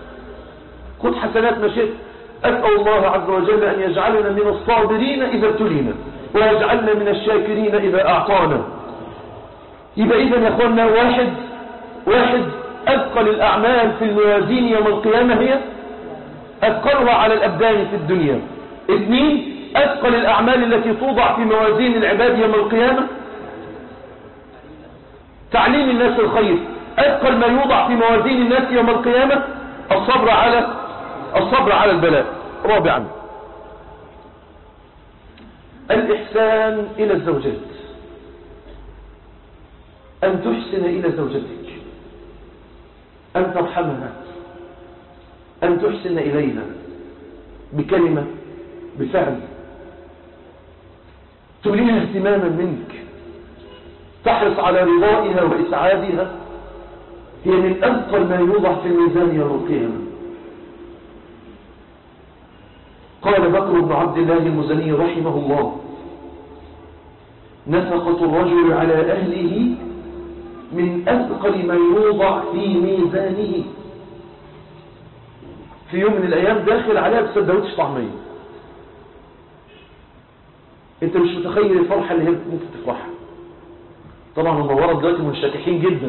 خذ حسنات ما شئت أسأل الله عز وجل أن يجعلنا من الصابرين إذا ابتلينا ويجعلنا من الشاكرين إذا أعطانا يبقى إذا يا أخوانا واحد واحد أثقل الأعمال في الموازين يوم القيامة هي أثقلها على الأبدان في الدنيا اثنين أثقل الأعمال التي توضع في موازين العباد يوم القيامة تعليم الناس الخير أثقل ما يوضع في موازين الناس يوم القيامة الصبر على الصبر على البلاء رابعا الإحسان إلى الزوجات أن تحسن إلى زوجتك أن ترحمها أن تحسن إليها بكلمة بفعل تريها اهتماما منك تحرص على رضائها وإسعادها هي من أثقل ما يوضع في الميزان يوم القيامة قال بكر بن عبد الله المزني رحمه الله نفقة الرجل على أهله من أثقل ما يوضع في ميزانه في يوم من الأيام داخل عليها بسندوتش طعمية انت مش متخيل الفرحة اللي هي ممكن تفرحها طبعا المورة دلوقتي منشكحين جدا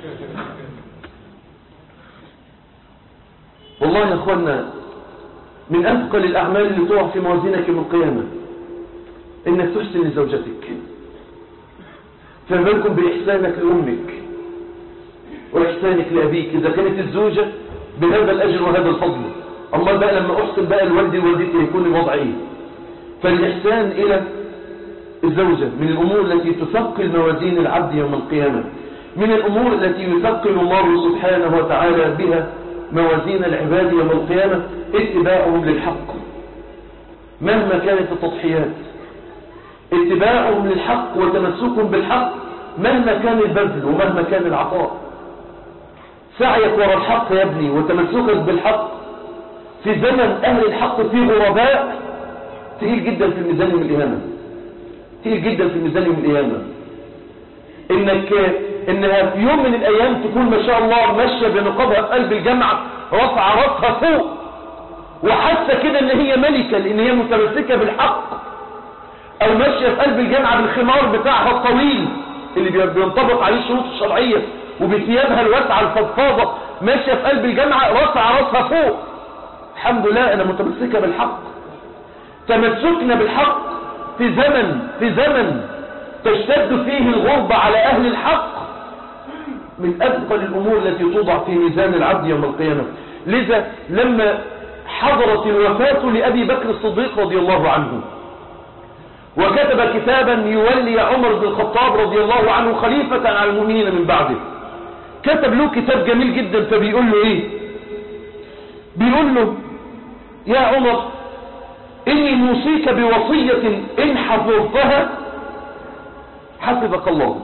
والله يا اخوانا من أثقل الأعمال اللي تقع في موازينك يوم القيامة إنك تحسن لزوجتك فما بالكم بإحسانك لأمك وإحسانك لأبيك إذا كانت الزوجة بهذا الأجر وهذا الفضل الله بقى لما أحسن بقى الوالد ووالدتي يكون الوضع إيه فالإحسان إلى الزوجة من الأمور التي تثقل موازين العبد يوم القيامة من الأمور التي يثقل الله سبحانه وتعالى بها موازين العباد يوم القيامة اتباعهم للحق مهما كانت التضحيات اتباعهم للحق وتمسكهم بالحق مهما كان البذل ومهما كان العطاء سعيك وراء الحق يا ابني وتمسكك بالحق في زمن أهل الحق فيه غرباء تقيل جدا في الميزان يوم القيامة تقيل جدا في الميزان يوم القيامة انك انها في يوم من الايام تكون ما شاء الله ماشيه بنقابها في قلب الجامعه رافعه راسها فوق وحاسه كده ان هي ملكه لان هي متمسكه بالحق او ماشيه في قلب الجامعه بالخمار بتاعها الطويل اللي بينطبق عليه الشروط الشرعيه وبثيابها الواسعه الفضفاضه ماشيه في قلب الجامعه رافعه راسها فوق الحمد لله انا متمسكه بالحق تمسكنا بالحق في زمن في زمن تشتد فيه الغربة على أهل الحق من أثقل الأمور التي توضع في ميزان العبد يوم القيامة لذا لما حضرت الوفاة لأبي بكر الصديق رضي الله عنه وكتب كتابا يولي عمر بن الخطاب رضي الله عنه خليفة على المؤمنين من بعده كتب له كتاب جميل جدا فبيقول له ايه بيقول له يا عمر إني موصيك بوصية إن حفظتها حفظك الله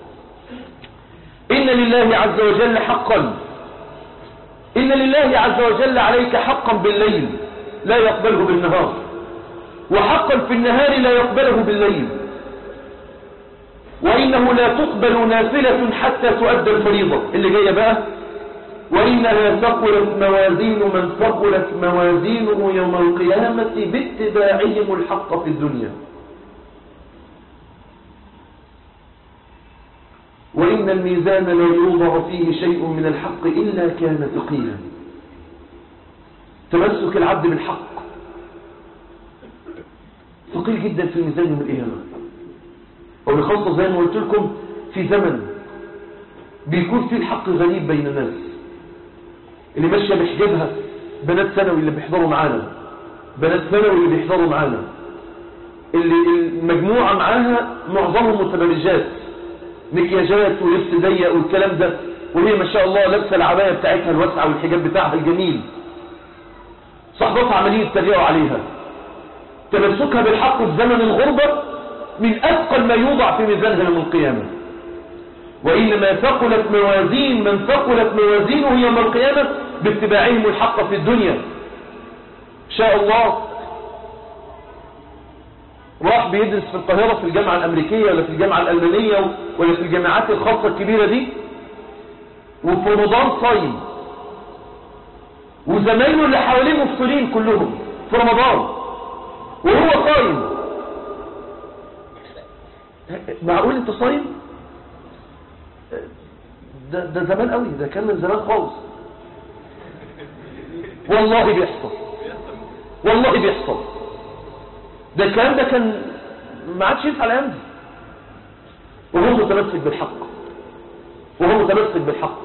إن لله عز وجل حقا إن لله عز وجل عليك حقا بالليل لا يقبله بالنهار وحقا في النهار لا يقبله بالليل وإنه لا تقبل نافلة حتى تؤدى الفريضة اللي جاية بقى وإنها ثقلت موازين من ثقلت موازينه يوم القيامة باتباعهم الحق في الدنيا وإن الميزان لا يوضع فيه شيء من الحق إلا كان ثقيلا تمسك العبد بالحق ثقيل جدا في الميزان يوم القيامة وبخاصة زي ما قلت لكم في زمن بيكون فيه الحق غريب بين الناس اللي ماشيه بحجابها بنات ثانوي اللي بيحضروا معانا بنات ثانوي اللي بيحضروا معانا اللي المجموعة معاها معظمهم متبرجات مكياجات ولبس ضيق والكلام ده وهي ما شاء الله لابسه العبايه بتاعتها الواسعه والحجاب بتاعها الجميل صحباتها عمالين يتريقوا عليها تمسكها بالحق في زمن الغربه من اثقل ما يوضع في ميزانها يوم القيامه وإنما ثقلت موازين من ثقلت موازينه يوم القيامة باتباعهم الحق في الدنيا شاء الله راح بيدرس في القاهرة في الجامعة الأمريكية ولا في الجامعة الألمانية ولا في الجامعات الخاصة الكبيرة دي وفي رمضان صايم وزمايله اللي حواليه مفطرين كلهم في رمضان وهو صايم معقول انت صايم ده, ده زمان قوي ده كان من زمان خالص والله بيحصل والله بيحصل ده الكلام ده كان ما عادش ينفع الايام دي وهو متمسك بالحق وهو متمسك بالحق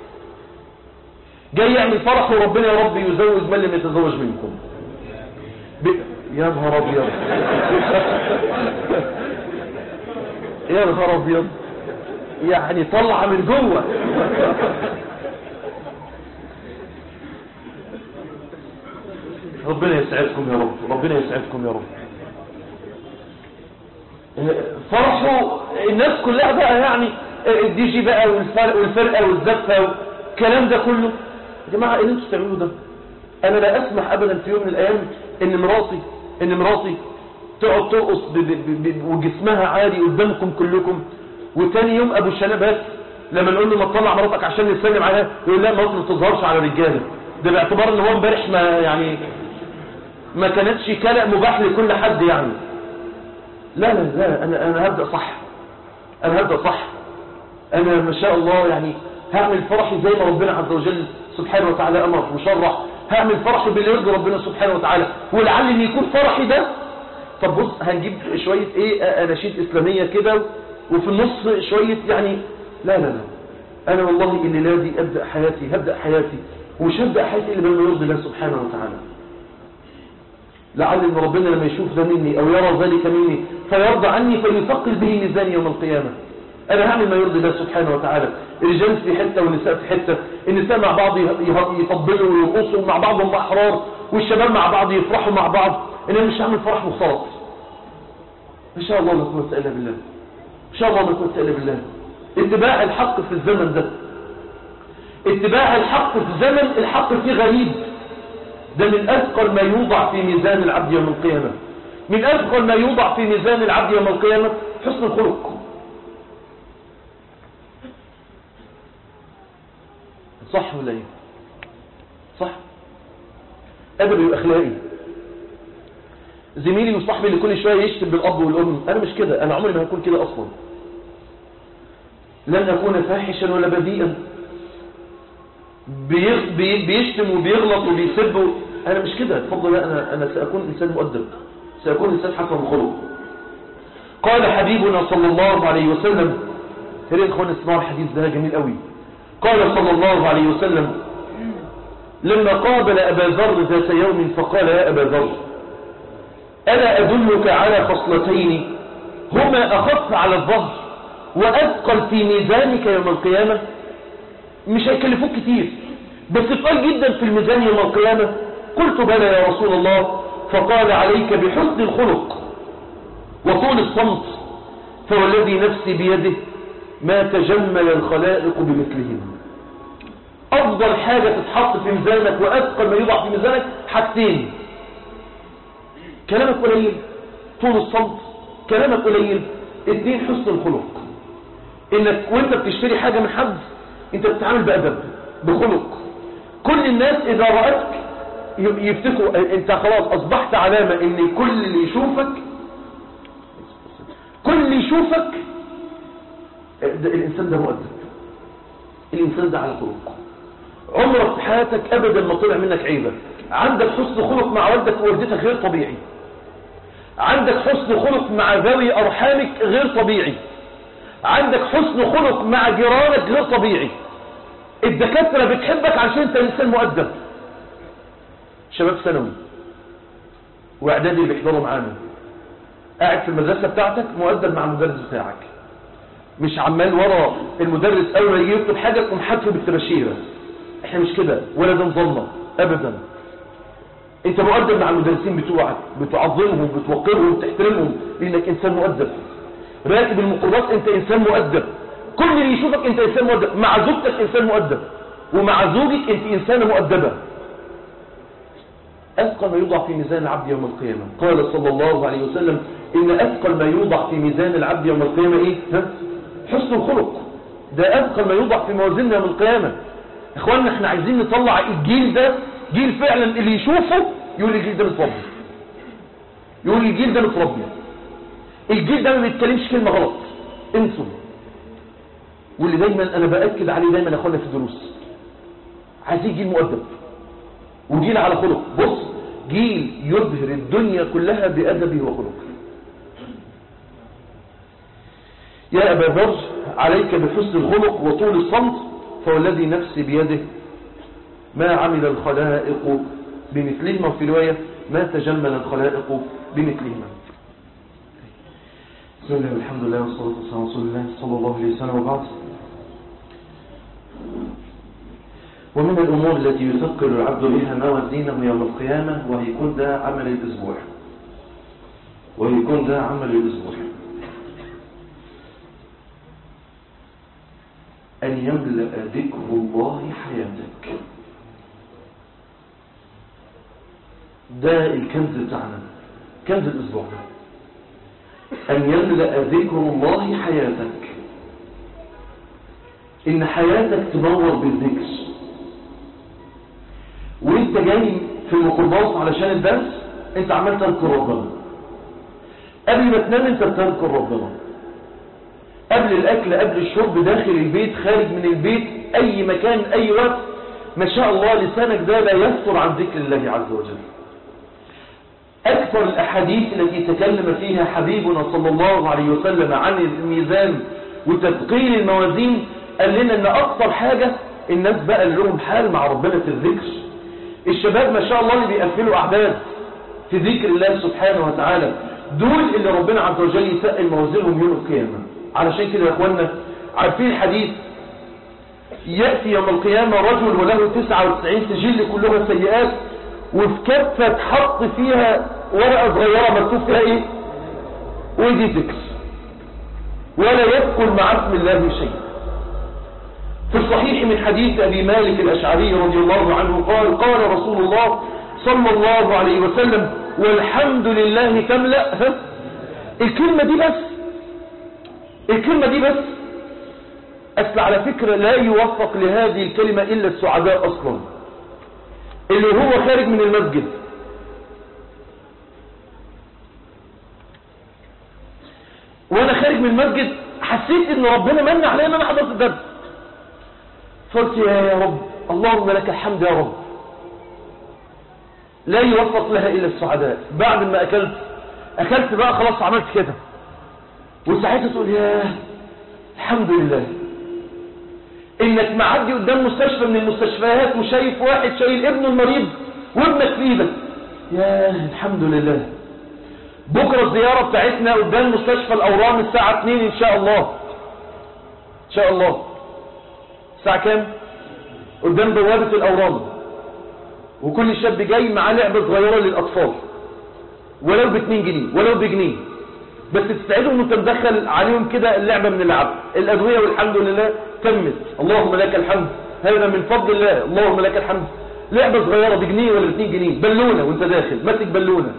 جاي يعمل فرح وربنا يا رب يزوج من لم يتزوج منكم ب... يا نهار ابيض يا نهار ابيض يعني طلع من جوه ربنا يسعدكم يا رب ربنا يسعدكم يا رب فرحوا الناس كلها بقى يعني الدي جي بقى والفرق والفرقه والزفه والكلام ده كله يا جماعه ايه اللي انتوا بتعملوه ده انا لا اسمح ابدا في يوم من الايام ان مراتي ان مراتي تقعد ترقص وجسمها عالي قدامكم كلكم وتاني يوم ابو الشنبات لما نقول له ما تطلع مراتك عشان نسلم عليها يقول لا مراتي ما تظهرش على الرجاله ده باعتبار ان هو امبارح ما يعني ما كانتش كلام مباح لكل حد يعني لا لا لا انا انا هبدا صح انا هبدا صح انا ما شاء الله يعني هعمل فرحي زي ما ربنا عز وجل سبحانه وتعالى امر وشرع هعمل فرحي باللي يرضي ربنا سبحانه وتعالى ولعل ان يكون فرحي ده طب بص هنجيب شويه ايه اناشيد اسلاميه كده وفي النص شويه يعني لا لا لا انا والله الليله دي ابدا حياتي هبدا حياتي ومش هبدا حياتي الا بما يرضي الله سبحانه وتعالى لعل ان ربنا لما يشوف ده مني او يرى ذلك مني فيرضى عني فيثقل به ميزان يوم القيامه انا هعمل ما يرضي الله سبحانه وتعالى الرجال في حته والنساء في حته النساء مع بعض يفضلوا ويرقصوا مع بعضهم احرار والشباب مع بعض يفرحوا مع بعض انا مش هعمل فرح وخلاص ان شاء الله لا قوه الا بالله ان شاء الله لا قوه الا بالله اتباع الحق في الزمن ده اتباع الحق في زمن الحق فيه غريب ده من أثقل ما يوضع في ميزان العبد يوم القيامة من أثقل ما يوضع في ميزان العبد يوم القيامة حسن الخلق صح ولا ايه صح ادبي واخلاقي زميلي وصاحبي اللي كل شويه يشتم بالاب والام انا مش كده انا عمري ما هكون كده اصلا لن اكون فاحشا ولا بذيئا بي- بي- بيشتم وبيغلط وبيسب و- انا مش كده اتفضل لا انا انا ساكون انسان مؤدب ساكون انسان حسن الخلق قال حبيبنا صلى الله عليه وسلم يا ريت اخوانا اسمعوا الحديث ده جميل قوي قال صلى الله عليه وسلم لما قابل ابا ذر ذات يوم فقال يا ابا ذر الا ادلك على خصلتين هما اخف على الظهر واثقل في ميزانك يوم القيامه مش هيكلفوك كتير بس ثقال جدا في الميزان يوم القيامه قلت بلى يا رسول الله فقال عليك بحسن الخلق وطول الصمت فوالذي نفسي بيده ما تجمل الخلائق بمثلهم أفضل حاجة تتحط في ميزانك وأثقل ما يوضع في ميزانك حاجتين كلامك قليل طول الصمت كلامك قليل اتنين حسن الخلق انك وانت بتشتري حاجة من حد انت بتتعامل بأدب بخلق كل الناس اذا رأتك ي- يفتكروا انت خلاص اصبحت علامة ان كل اللي يشوفك كل اللي يشوفك ده الانسان ده مؤدب الانسان ده على خلق عمرك في حياتك ابدا ما طلع منك عيبة عندك حسن خلق مع والدك ووالدتك غير طبيعي عندك حسن خلق مع ذوي ارحامك غير طبيعي عندك حسن خلق مع جيرانك غير طبيعي الدكاترة بتحبك عشان انت انسان مؤدب شباب ثانوي واعدادي اللي بيحضروا معانا قاعد في المدرسة بتاعتك مؤدب مع المدرس بتاعك مش عمال ورا المدرس اول ما يجي يكتب حاجة تقوم حاطه بالتباشيرة احنا مش كده ولا ده نظامنا ابدا انت مؤدب مع المدرسين بتوعك بتعظمهم بتوقرهم بتحترمهم لانك انسان مؤدب راكب الميكروباص انت انسان مؤدب كل اللي يشوفك انت انسان مؤدب مع زوجتك انسان مؤدب ومع زوجك انت انسانه مؤدبه أثقل ما يوضع في ميزان العبد يوم القيامة قال صلى الله عليه وسلم إن أثقل ما يوضع في ميزان العبد يوم القيامة إيه؟ ها؟ حسن الخلق ده أثقل ما يوضع في موازيننا يوم القيامة إخواننا إحنا عايزين نطلع الجيل ده جيل فعلا اللي يشوفه يقول الجيل ده متربي يقول الجيل ده متربي الجيل ده ما بيتكلمش كلمة غلط انسوا واللي دايما أنا بأكد عليه دايما يا أخوانا في الدروس عايزين جيل مؤدب وجيل على خلق بص جيل يبهر الدنيا كلها بأدبه وخلقه يا أبا ذر عليك بحسن الخلق وطول الصمت فوالذي نفسي بيده ما عمل الخلائق بمثلهما وفي رواية ما تجمل الخلائق بمثلهما بسم الله والحمد لله والصلاة والسلام على رسول الله صلى الله عليه وسلم وبعد ومن الأمور التي يثقل العبد بها موازينه يوم القيامة وهيكون ده عمل الأسبوع وهيكون ده عمل الأسبوع أن يملأ ذكر الله حياتك ده الكنز بتاعنا كنز الأسبوع أن يملأ ذكر الله حياتك إن حياتك تنور بالذكر وانت جاي في الميكروباص علشان الدرس انت عمال تذكر ربنا قبل ما تنام انت بتذكر ربنا قبل الاكل قبل الشرب داخل البيت خارج من البيت اي مكان اي وقت ما شاء الله لسانك ده لا يفتر عن ذكر الله عز وجل اكثر الاحاديث التي تكلم فيها حبيبنا صلى الله عليه وسلم عن الميزان وتثقيل الموازين قال لنا ان اكثر حاجة الناس بقى اللي لهم حال مع ربنا في الذكر الشباب ما شاء الله اللي بيقفلوا أعداد في ذكر الله سبحانه وتعالى دول اللي ربنا عز وجل يسأل موازينهم يوم القيامة علشان كده يا اخوانا عارفين الحديث يأتي يوم القيامة رجل وله 99 سجل كلها سيئات وفي كفة تحط فيها ورقة صغيرة مكتوب فيها ايه ودي ذكر ولا يدخل مع اسم الله شيء في الصحيح من حديث أبي مالك الأشعري رضي الله عنه قال قال رسول الله صلى الله عليه وسلم والحمد لله تملأ ها؟ الكلمة دي بس الكلمة دي بس أصل على فكرة لا يوفق لهذه الكلمة إلا السعداء أصلا اللي هو خارج من المسجد وانا خارج من المسجد حسيت ان ربنا من عليا ان انا حضرت الدرس فقلت يا رب اللهم لك الحمد يا رب لا يوفق لها الا السعداء بعد ما اكلت اكلت بقى خلاص عملت كده وساعتها تقول يا الحمد لله انك معدي قدام مستشفى من المستشفيات وشايف واحد شايل ابنه المريض وابنك في ايدك يا الحمد لله بكرة الزيارة بتاعتنا قدام مستشفى الأورام الساعة 2 إن شاء الله إن شاء الله الساعة كام قدام بوابة الأورام وكل شاب جاي معاه لعبة صغيرة للأطفال ولو ب 2 جنيه ولو بجنيه بس تستعدوا انه تدخل عليهم كده اللعبة من اللعب الأدوية والحمد لله تمت اللهم لك الحمد هذا من فضل الله اللهم لك الحمد لعبة صغيرة بجنيه ولا 2 جنيه بالونة وانت داخل ماسك بالونة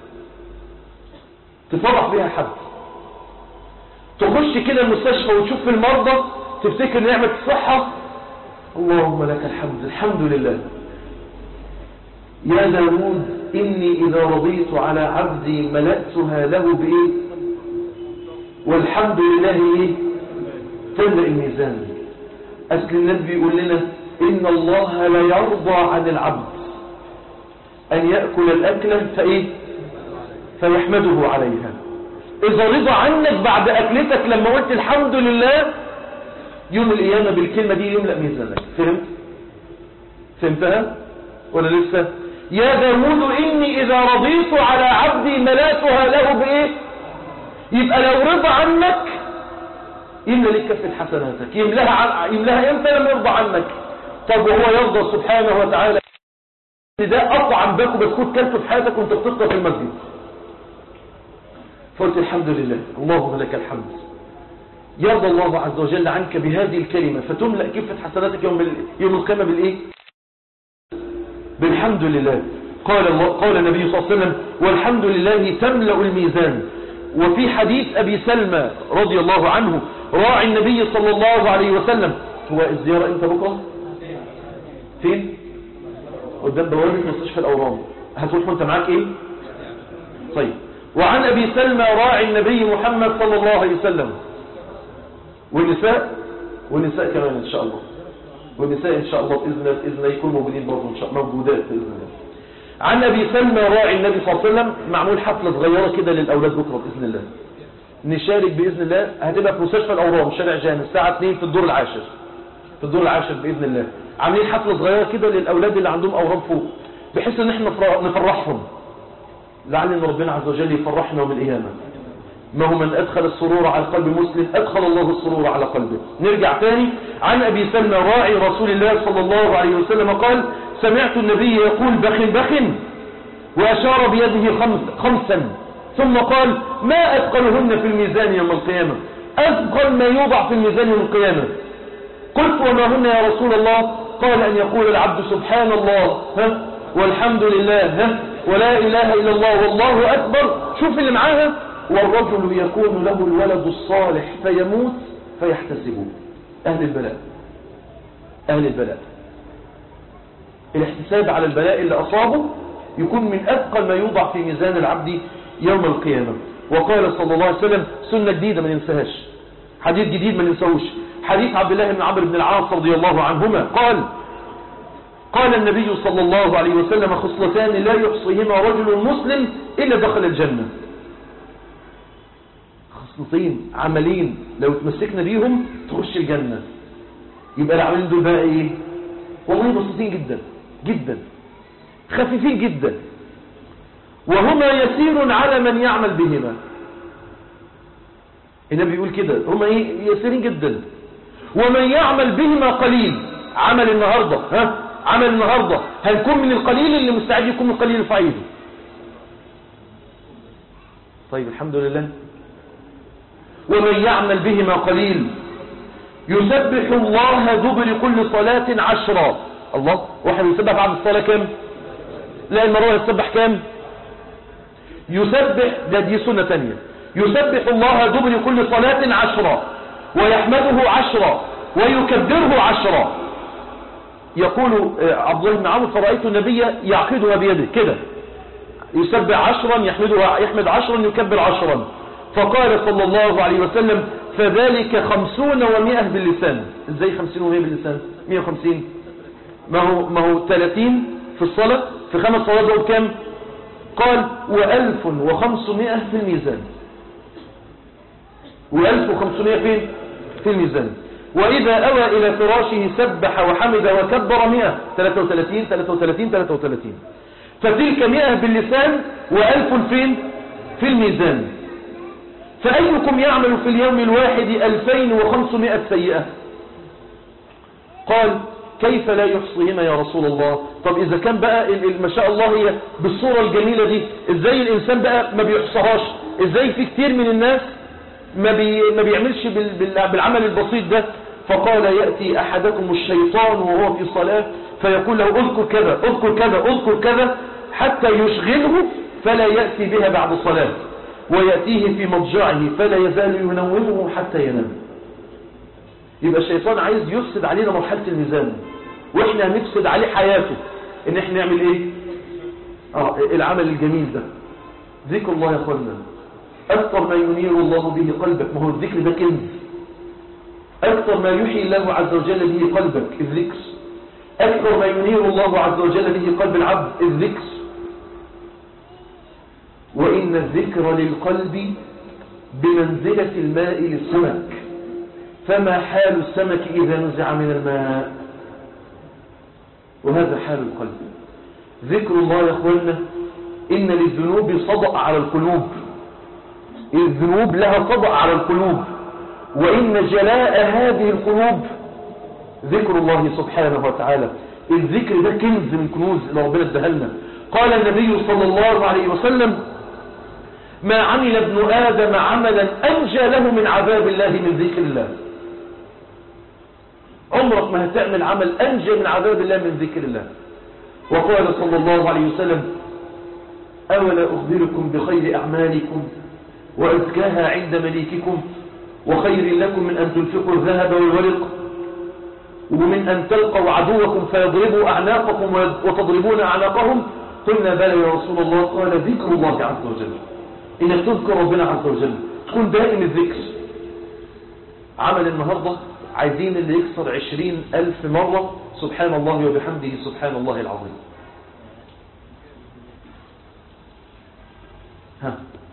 تفرح بيها حد تخش كده المستشفى وتشوف في المرضى تفتكر نعمة الصحة اللهم لك الحمد الحمد لله يا داود إني إذا رضيت على عبدي ملأتها له بإيه والحمد لله إيه تملأ الميزان أسل النبي يقول لنا إن الله لا يرضى عن العبد أن يأكل الأكلة فإيه فيحمده عليها إذا رضى عنك بعد أكلتك لما قلت الحمد لله يوم القيامة بالكلمة دي يملأ ميزانك فهمت؟ فهمتها؟ ولا لسه؟ يا داود إني إذا رضيت على عبدي ملاتها له بإيه؟ يبقى لو رضى عنك يملأ لك كفة حسناتك يملاها, عن... يملاها إمتى لما يرضى عنك طب وهو يرضى سبحانه وتعالى ده أطعم باكو بسكوت كلته في حياتك وانت بتفطر في المسجد فقلت الحمد لله اللهم لك الحمد يرضى الله عز وجل عنك بهذه الكلمة فتملأ كفة حسناتك يوم, ال... يوم القيامة بالإيه بالحمد لله قال, الله... قال النبي صلى الله عليه وسلم والحمد لله تملأ الميزان وفي حديث أبي سلمى رضي الله عنه راعي النبي صلى الله عليه وسلم هو الزيارة انت بكرة فين قدام بوابة مستشفى الأورام هتروح وانت معاك ايه طيب وعن أبي سلمى راعي النبي محمد صلى الله عليه وسلم والنساء والنساء كمان إن شاء الله والنساء إن شاء الله بإذن الله بإذن الله يكونوا موجودين برضه إن شاء الله موجودات بإذن الله عن أبي سلمى راعي النبي صلى الله عليه وسلم معمول حفلة صغيرة كده للأولاد بكرة بإذن الله نشارك بإذن الله هتبقى في مستشفى الأورام شارع جامع الساعة 2 في الدور العاشر في الدور العاشر بإذن الله عاملين حفلة صغيرة كده للأولاد اللي عندهم أورام فوق بحيث ان احنا نفرحهم لعل ان ربنا عز وجل يفرحنا يوم القيامة ما هو من أدخل السرور على قلب مسلم أدخل الله السرور على قلبه نرجع تاني عن أبي سلمى راعي رسول الله صلى الله عليه وسلم قال سمعت النبي يقول بخ بخ وأشار بيده خمس خمسا ثم قال ما أثقلهن في الميزان يوم القيامة أثقل ما يوضع في الميزان يوم القيامة قلت وما هن يا رسول الله قال أن يقول العبد سبحان الله ها والحمد لله ها ولا إله إلا الله والله أكبر شوف اللي معاها والرجل يكون له الولد الصالح فيموت فيحتسبه أهل البلاء أهل البلاء الاحتساب على البلاء اللي أصابه يكون من أثقل ما يوضع في ميزان العبد يوم القيامة وقال صلى الله عليه وسلم سنة جديدة ما ننساهاش حديث جديد ما ننساهوش حديث عبد الله بن عمرو بن العاص رضي الله عنهما قال قال النبي صلى الله عليه وسلم خصلتان لا يحصيهما رجل مسلم إلا دخل الجنة خصلتين عملين لو تمسكنا بيهم تخش الجنة يبقى العملين دول بقى ايه والله بسيطين جدا جدا خفيفين جدا وهما يسير على من يعمل بهما النبي يقول كده هما ايه يسيرين جدا ومن يعمل بهما قليل عمل النهاردة ها عمل النهاردة هنكون من القليل اللي مستعد يكون من القليل الفعيل طيب الحمد لله ومن يعمل بهما قليل يسبح الله دبر كل صلاة عشرة الله واحد يسبح بعد الصلاة كم لا المرة يسبح كم يسبح ده دي سنة تانية يسبح الله دبر كل صلاة عشرة ويحمده عشرة ويكبره عشرا يقول عبد الله بن عمرو فرأيت النبي يعقدها بيده كده يسبح عشرا يحمدها يحمد عشرا يكبر عشرا فقال صلى الله عليه وسلم فذلك خمسون ومئة باللسان ازاي خمسين ومئة باللسان مئة وخمسين ما هو, ما هو ثلاثين في الصلاة في خمس صلوات دول كم قال وألف وخمسمائة في الميزان وألف وخمسمائة فين في الميزان وإذا أوى إلى فراشه سبح وحمد وكبر مئة 33 33 33 فتلك مئة باللسان وألف فين في الميزان فأيكم يعمل في اليوم الواحد ألفين وخمسمائة سيئة قال كيف لا يحصيهما يا رسول الله طب إذا كان بقى ما شاء الله هي بالصورة الجميلة دي إزاي الإنسان بقى ما بيحصهاش إزاي في كتير من الناس ما, بي ما بيعملش بالعمل البسيط ده فقال يأتي أحدكم الشيطان وهو في صلاة فيقول له اذكر كذا اذكر كذا اذكر كذا حتى يشغله فلا يأتي بها بعد صلاة ويأتيه في مضجعه فلا يزال ينومه حتى ينام يبقى الشيطان عايز يفسد علينا مرحلة الميزان واحنا هنفسد عليه حياته ان احنا نعمل ايه اه العمل الجميل ده ذكر الله يا اخوانا اكثر ما ينير الله به قلبك ما هو الذكر ده كنز اكثر ما يحيي الله عز وجل به قلبك الذكر اكثر ما ينير الله عز وجل به قلب العبد الذكر وان الذكر للقلب بمنزلة الماء للسمك فما حال السمك إذا نزع من الماء وهذا حال القلب ذكر الله يا أخوانا إن للذنوب صدأ على القلوب الذنوب لها صدأ على القلوب وإن جلاء هذه القلوب ذكر الله سبحانه وتعالى الذكر ده كنز من كنوز اللي ربنا ادهلنا قال النبي صلى الله عليه وسلم ما عمل ابن آدم عملا أنجى له من عذاب الله من ذكر الله عمرك ما هتعمل عمل أنجى من عذاب الله من ذكر الله وقال صلى الله عليه وسلم أولا أخبركم بخير أعمالكم وأزكاها عند مليككم وخير لكم من أن تنفقوا الذهب والورق ومن أن تلقوا عدوكم فيضربوا أعناقكم وتضربون أعناقهم قلنا بلى يا رسول الله قال ذكر الله عز وجل إنك تذكر ربنا عز وجل تكون دائم الذكر عمل النهاردة عايزين اللي يكسر عشرين ألف مرة سبحان الله وبحمده سبحان الله العظيم ها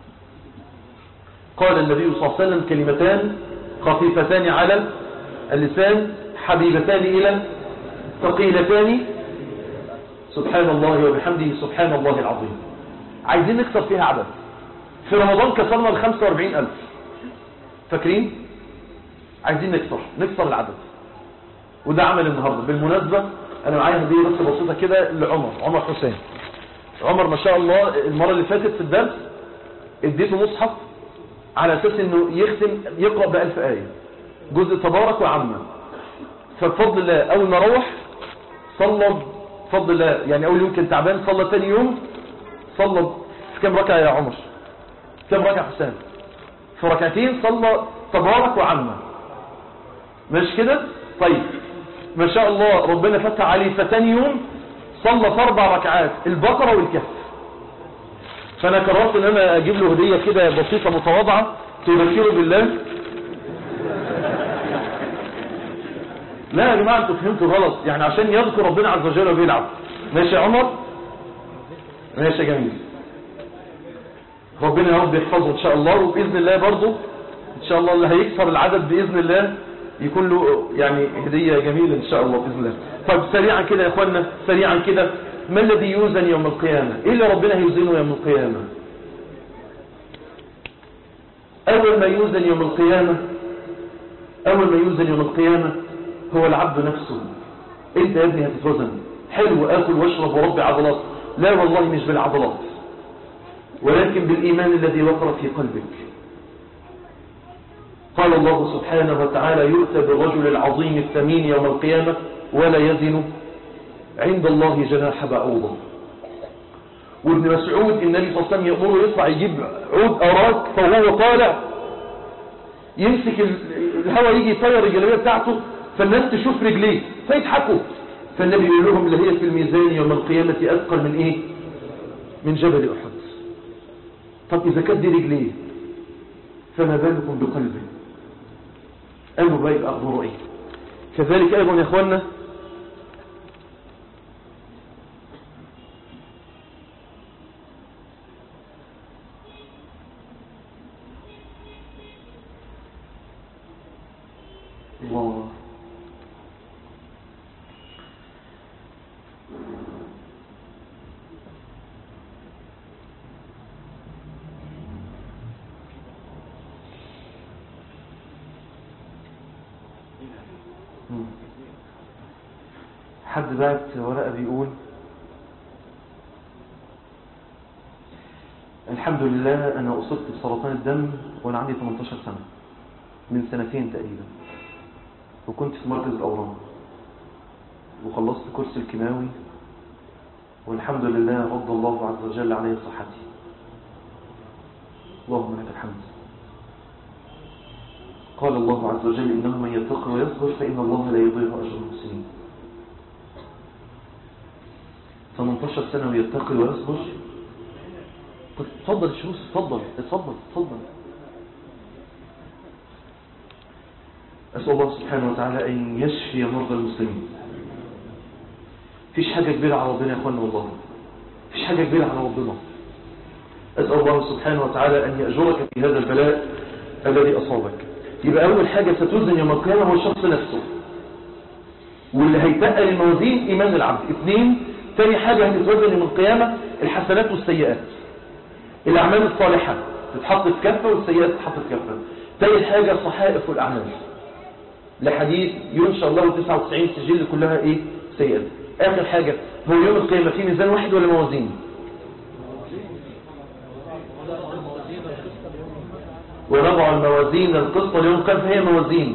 قال النبي صلى الله عليه وسلم كلمتان خفيفتان على اللسان حبيبتان إلى ثقيلتان سبحان الله وبحمده سبحان الله العظيم عايزين نكسر فيها عدد في رمضان كسرنا ال 45 ألف فاكرين عايزين نكسر نكسر العدد وده عمل النهاردة بالمناسبة أنا معايا هدية بس بسيطة كده لعمر عمر حسين عمر ما شاء الله المرة اللي فاتت في الدرس اديته مصحف على أساس أنه يختم يقرأ بألف آية جزء تبارك وعامة فبفضل الله أول ما روح صلى بفضل الله يعني أول يوم كان تعبان صلى ثاني يوم صلى في كم ركعة يا عمر كم ركعة حسام في ركعتين صلى تبارك وعامة مش كده طيب ما شاء الله ربنا فتح عليه فتاني يوم صلى في اربع ركعات البقرة والكهف فانا قررت ان انا اجيب له هدية كده بسيطة متواضعة تذكره بالله لا يا جماعة انتوا فهمتوا غلط يعني عشان يذكر ربنا عز وجل وبيلعب ماشي يا عمر ماشي يا جميل ربنا يا رب يحفظه ان شاء الله وباذن الله برضه ان شاء الله اللي هيكسر العدد باذن الله يكون له يعني هدية جميلة ان شاء الله باذن الله طيب سريعا كده يا اخوانا سريعا كده ما الذي يوزن يوم القيامة ايه اللي ربنا هيوزنه يوم القيامة اول ما يوزن يوم القيامة اول ما يوزن يوم القيامة هو العبد نفسه انت يا ابني هتتوزن حلو اكل واشرب وربي عضلات لا والله مش بالعضلات ولكن بالإيمان الذي وقر في قلبك قال الله سبحانه وتعالى يؤتى بالرجل العظيم الثمين يوم القيامة ولا يزن عند الله جناح بعوضة وابن مسعود النبي صلى الله عليه وسلم يأمره يطلع يجيب عود أراك فهو طالع يمسك الهواء يجي يطير الجلبية بتاعته فالناس تشوف رجليه فيضحكوا فالنبي يقول لهم لهي في الميزان يوم القيامة أثقل من إيه من جبل أحد طب إذا كانت دي رجليه فما بالكم بقلبه قالوا بقى يبقى أخبره إيه كذلك أيضا يا أخوانا الله مم. حد بعت ورقة بيقول الحمد لله أنا أصبت بسرطان الدم وأنا عندي 18 سنة من سنتين تقريبا وكنت في مركز الأورام وخلصت كورس الكيماوي والحمد لله رد الله عز وجل علي صحتي اللهم لك الحمد قال الله عز وجل إنه من يتقي ويصبر فإن الله لا يضيع أجر المحسنين 18 سنة ويتقي ويصبر طب اتفضل الشموس اتفضل اتفضل اتفضل أسأل الله سبحانه وتعالى أن يشفي مرضى المسلمين فيش حاجة كبيرة على ربنا يا أخوانا والله فيش حاجة كبيرة على ربنا أسأل الله سبحانه وتعالى أن يأجرك في هذا البلاء الذي أصابك يبقى أول حاجة ستوزن يوم القيامة هو الشخص نفسه واللي هيتقل الموازين إيمان العبد اثنين تاني حاجة هتتوزن يوم القيامة الحسنات والسيئات الأعمال الصالحة تتحط في كفة والسيئات تتحط في كفة تالت حاجة صحائف الأعمال لحديث ينشى الله 99 سجل كلها ايه سيئات اخر حاجة هو يوم القيامة في ميزان واحد ولا موازين ونضع الموازين القسط ليوم القيامة فهي موازين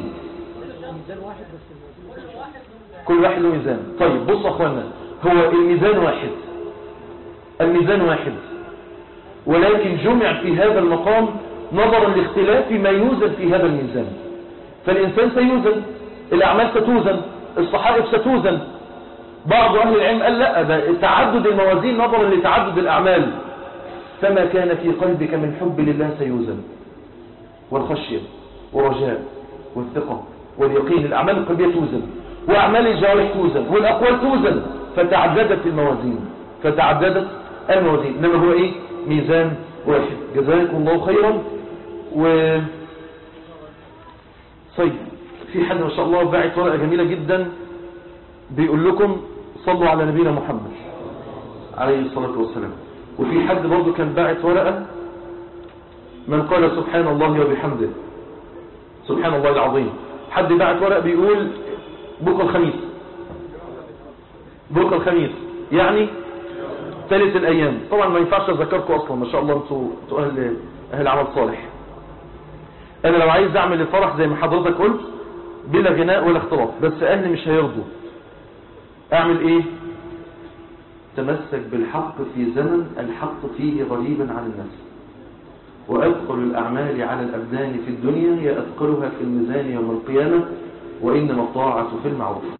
كل واحد له ميزان طيب بص يا اخوانا هو الميزان واحد الميزان واحد ولكن جمع في هذا المقام نظرا لاختلاف ما يوزن في هذا الميزان فالإنسان سيوزن الأعمال ستوزن الصحائف ستوزن بعض أهل العلم قال لا ده تعدد الموازين نظرا لتعدد الأعمال فما كان في قلبك من حب لله سيوزن والخشية والرجاء والثقة واليقين الأعمال القلبية توزن وأعمال الجوارح توزن والأقوال توزن فتعددت الموازين فتعددت الموازين إنما هو إيه ميزان واحد جزاكم الله خيرا و طيب في حد ما شاء الله باعت ورقة جميلة جدا بيقول لكم صلوا على نبينا محمد عليه الصلاة والسلام وفي حد برضو كان باعت ورقة من قال سبحان الله وبحمده سبحان الله العظيم حد باعت ورقة بيقول بكرة الخميس بكرة الخميس يعني ثالث الأيام طبعا ما ينفعش أذكركم أصلا ما شاء الله أنتوا انتوا أهل, أهل عمل صالح انا لو عايز اعمل الفرح زي ما حضرتك قلت بلا غناء ولا اختلاط بس اهلي مش هيرضوا اعمل ايه تمسك بالحق في زمن الحق فيه غريبا عن الناس وأثقل الأعمال على الأبدان في الدنيا هي أثقلها في الميزان يوم القيامة وإنما الطاعة في المعروف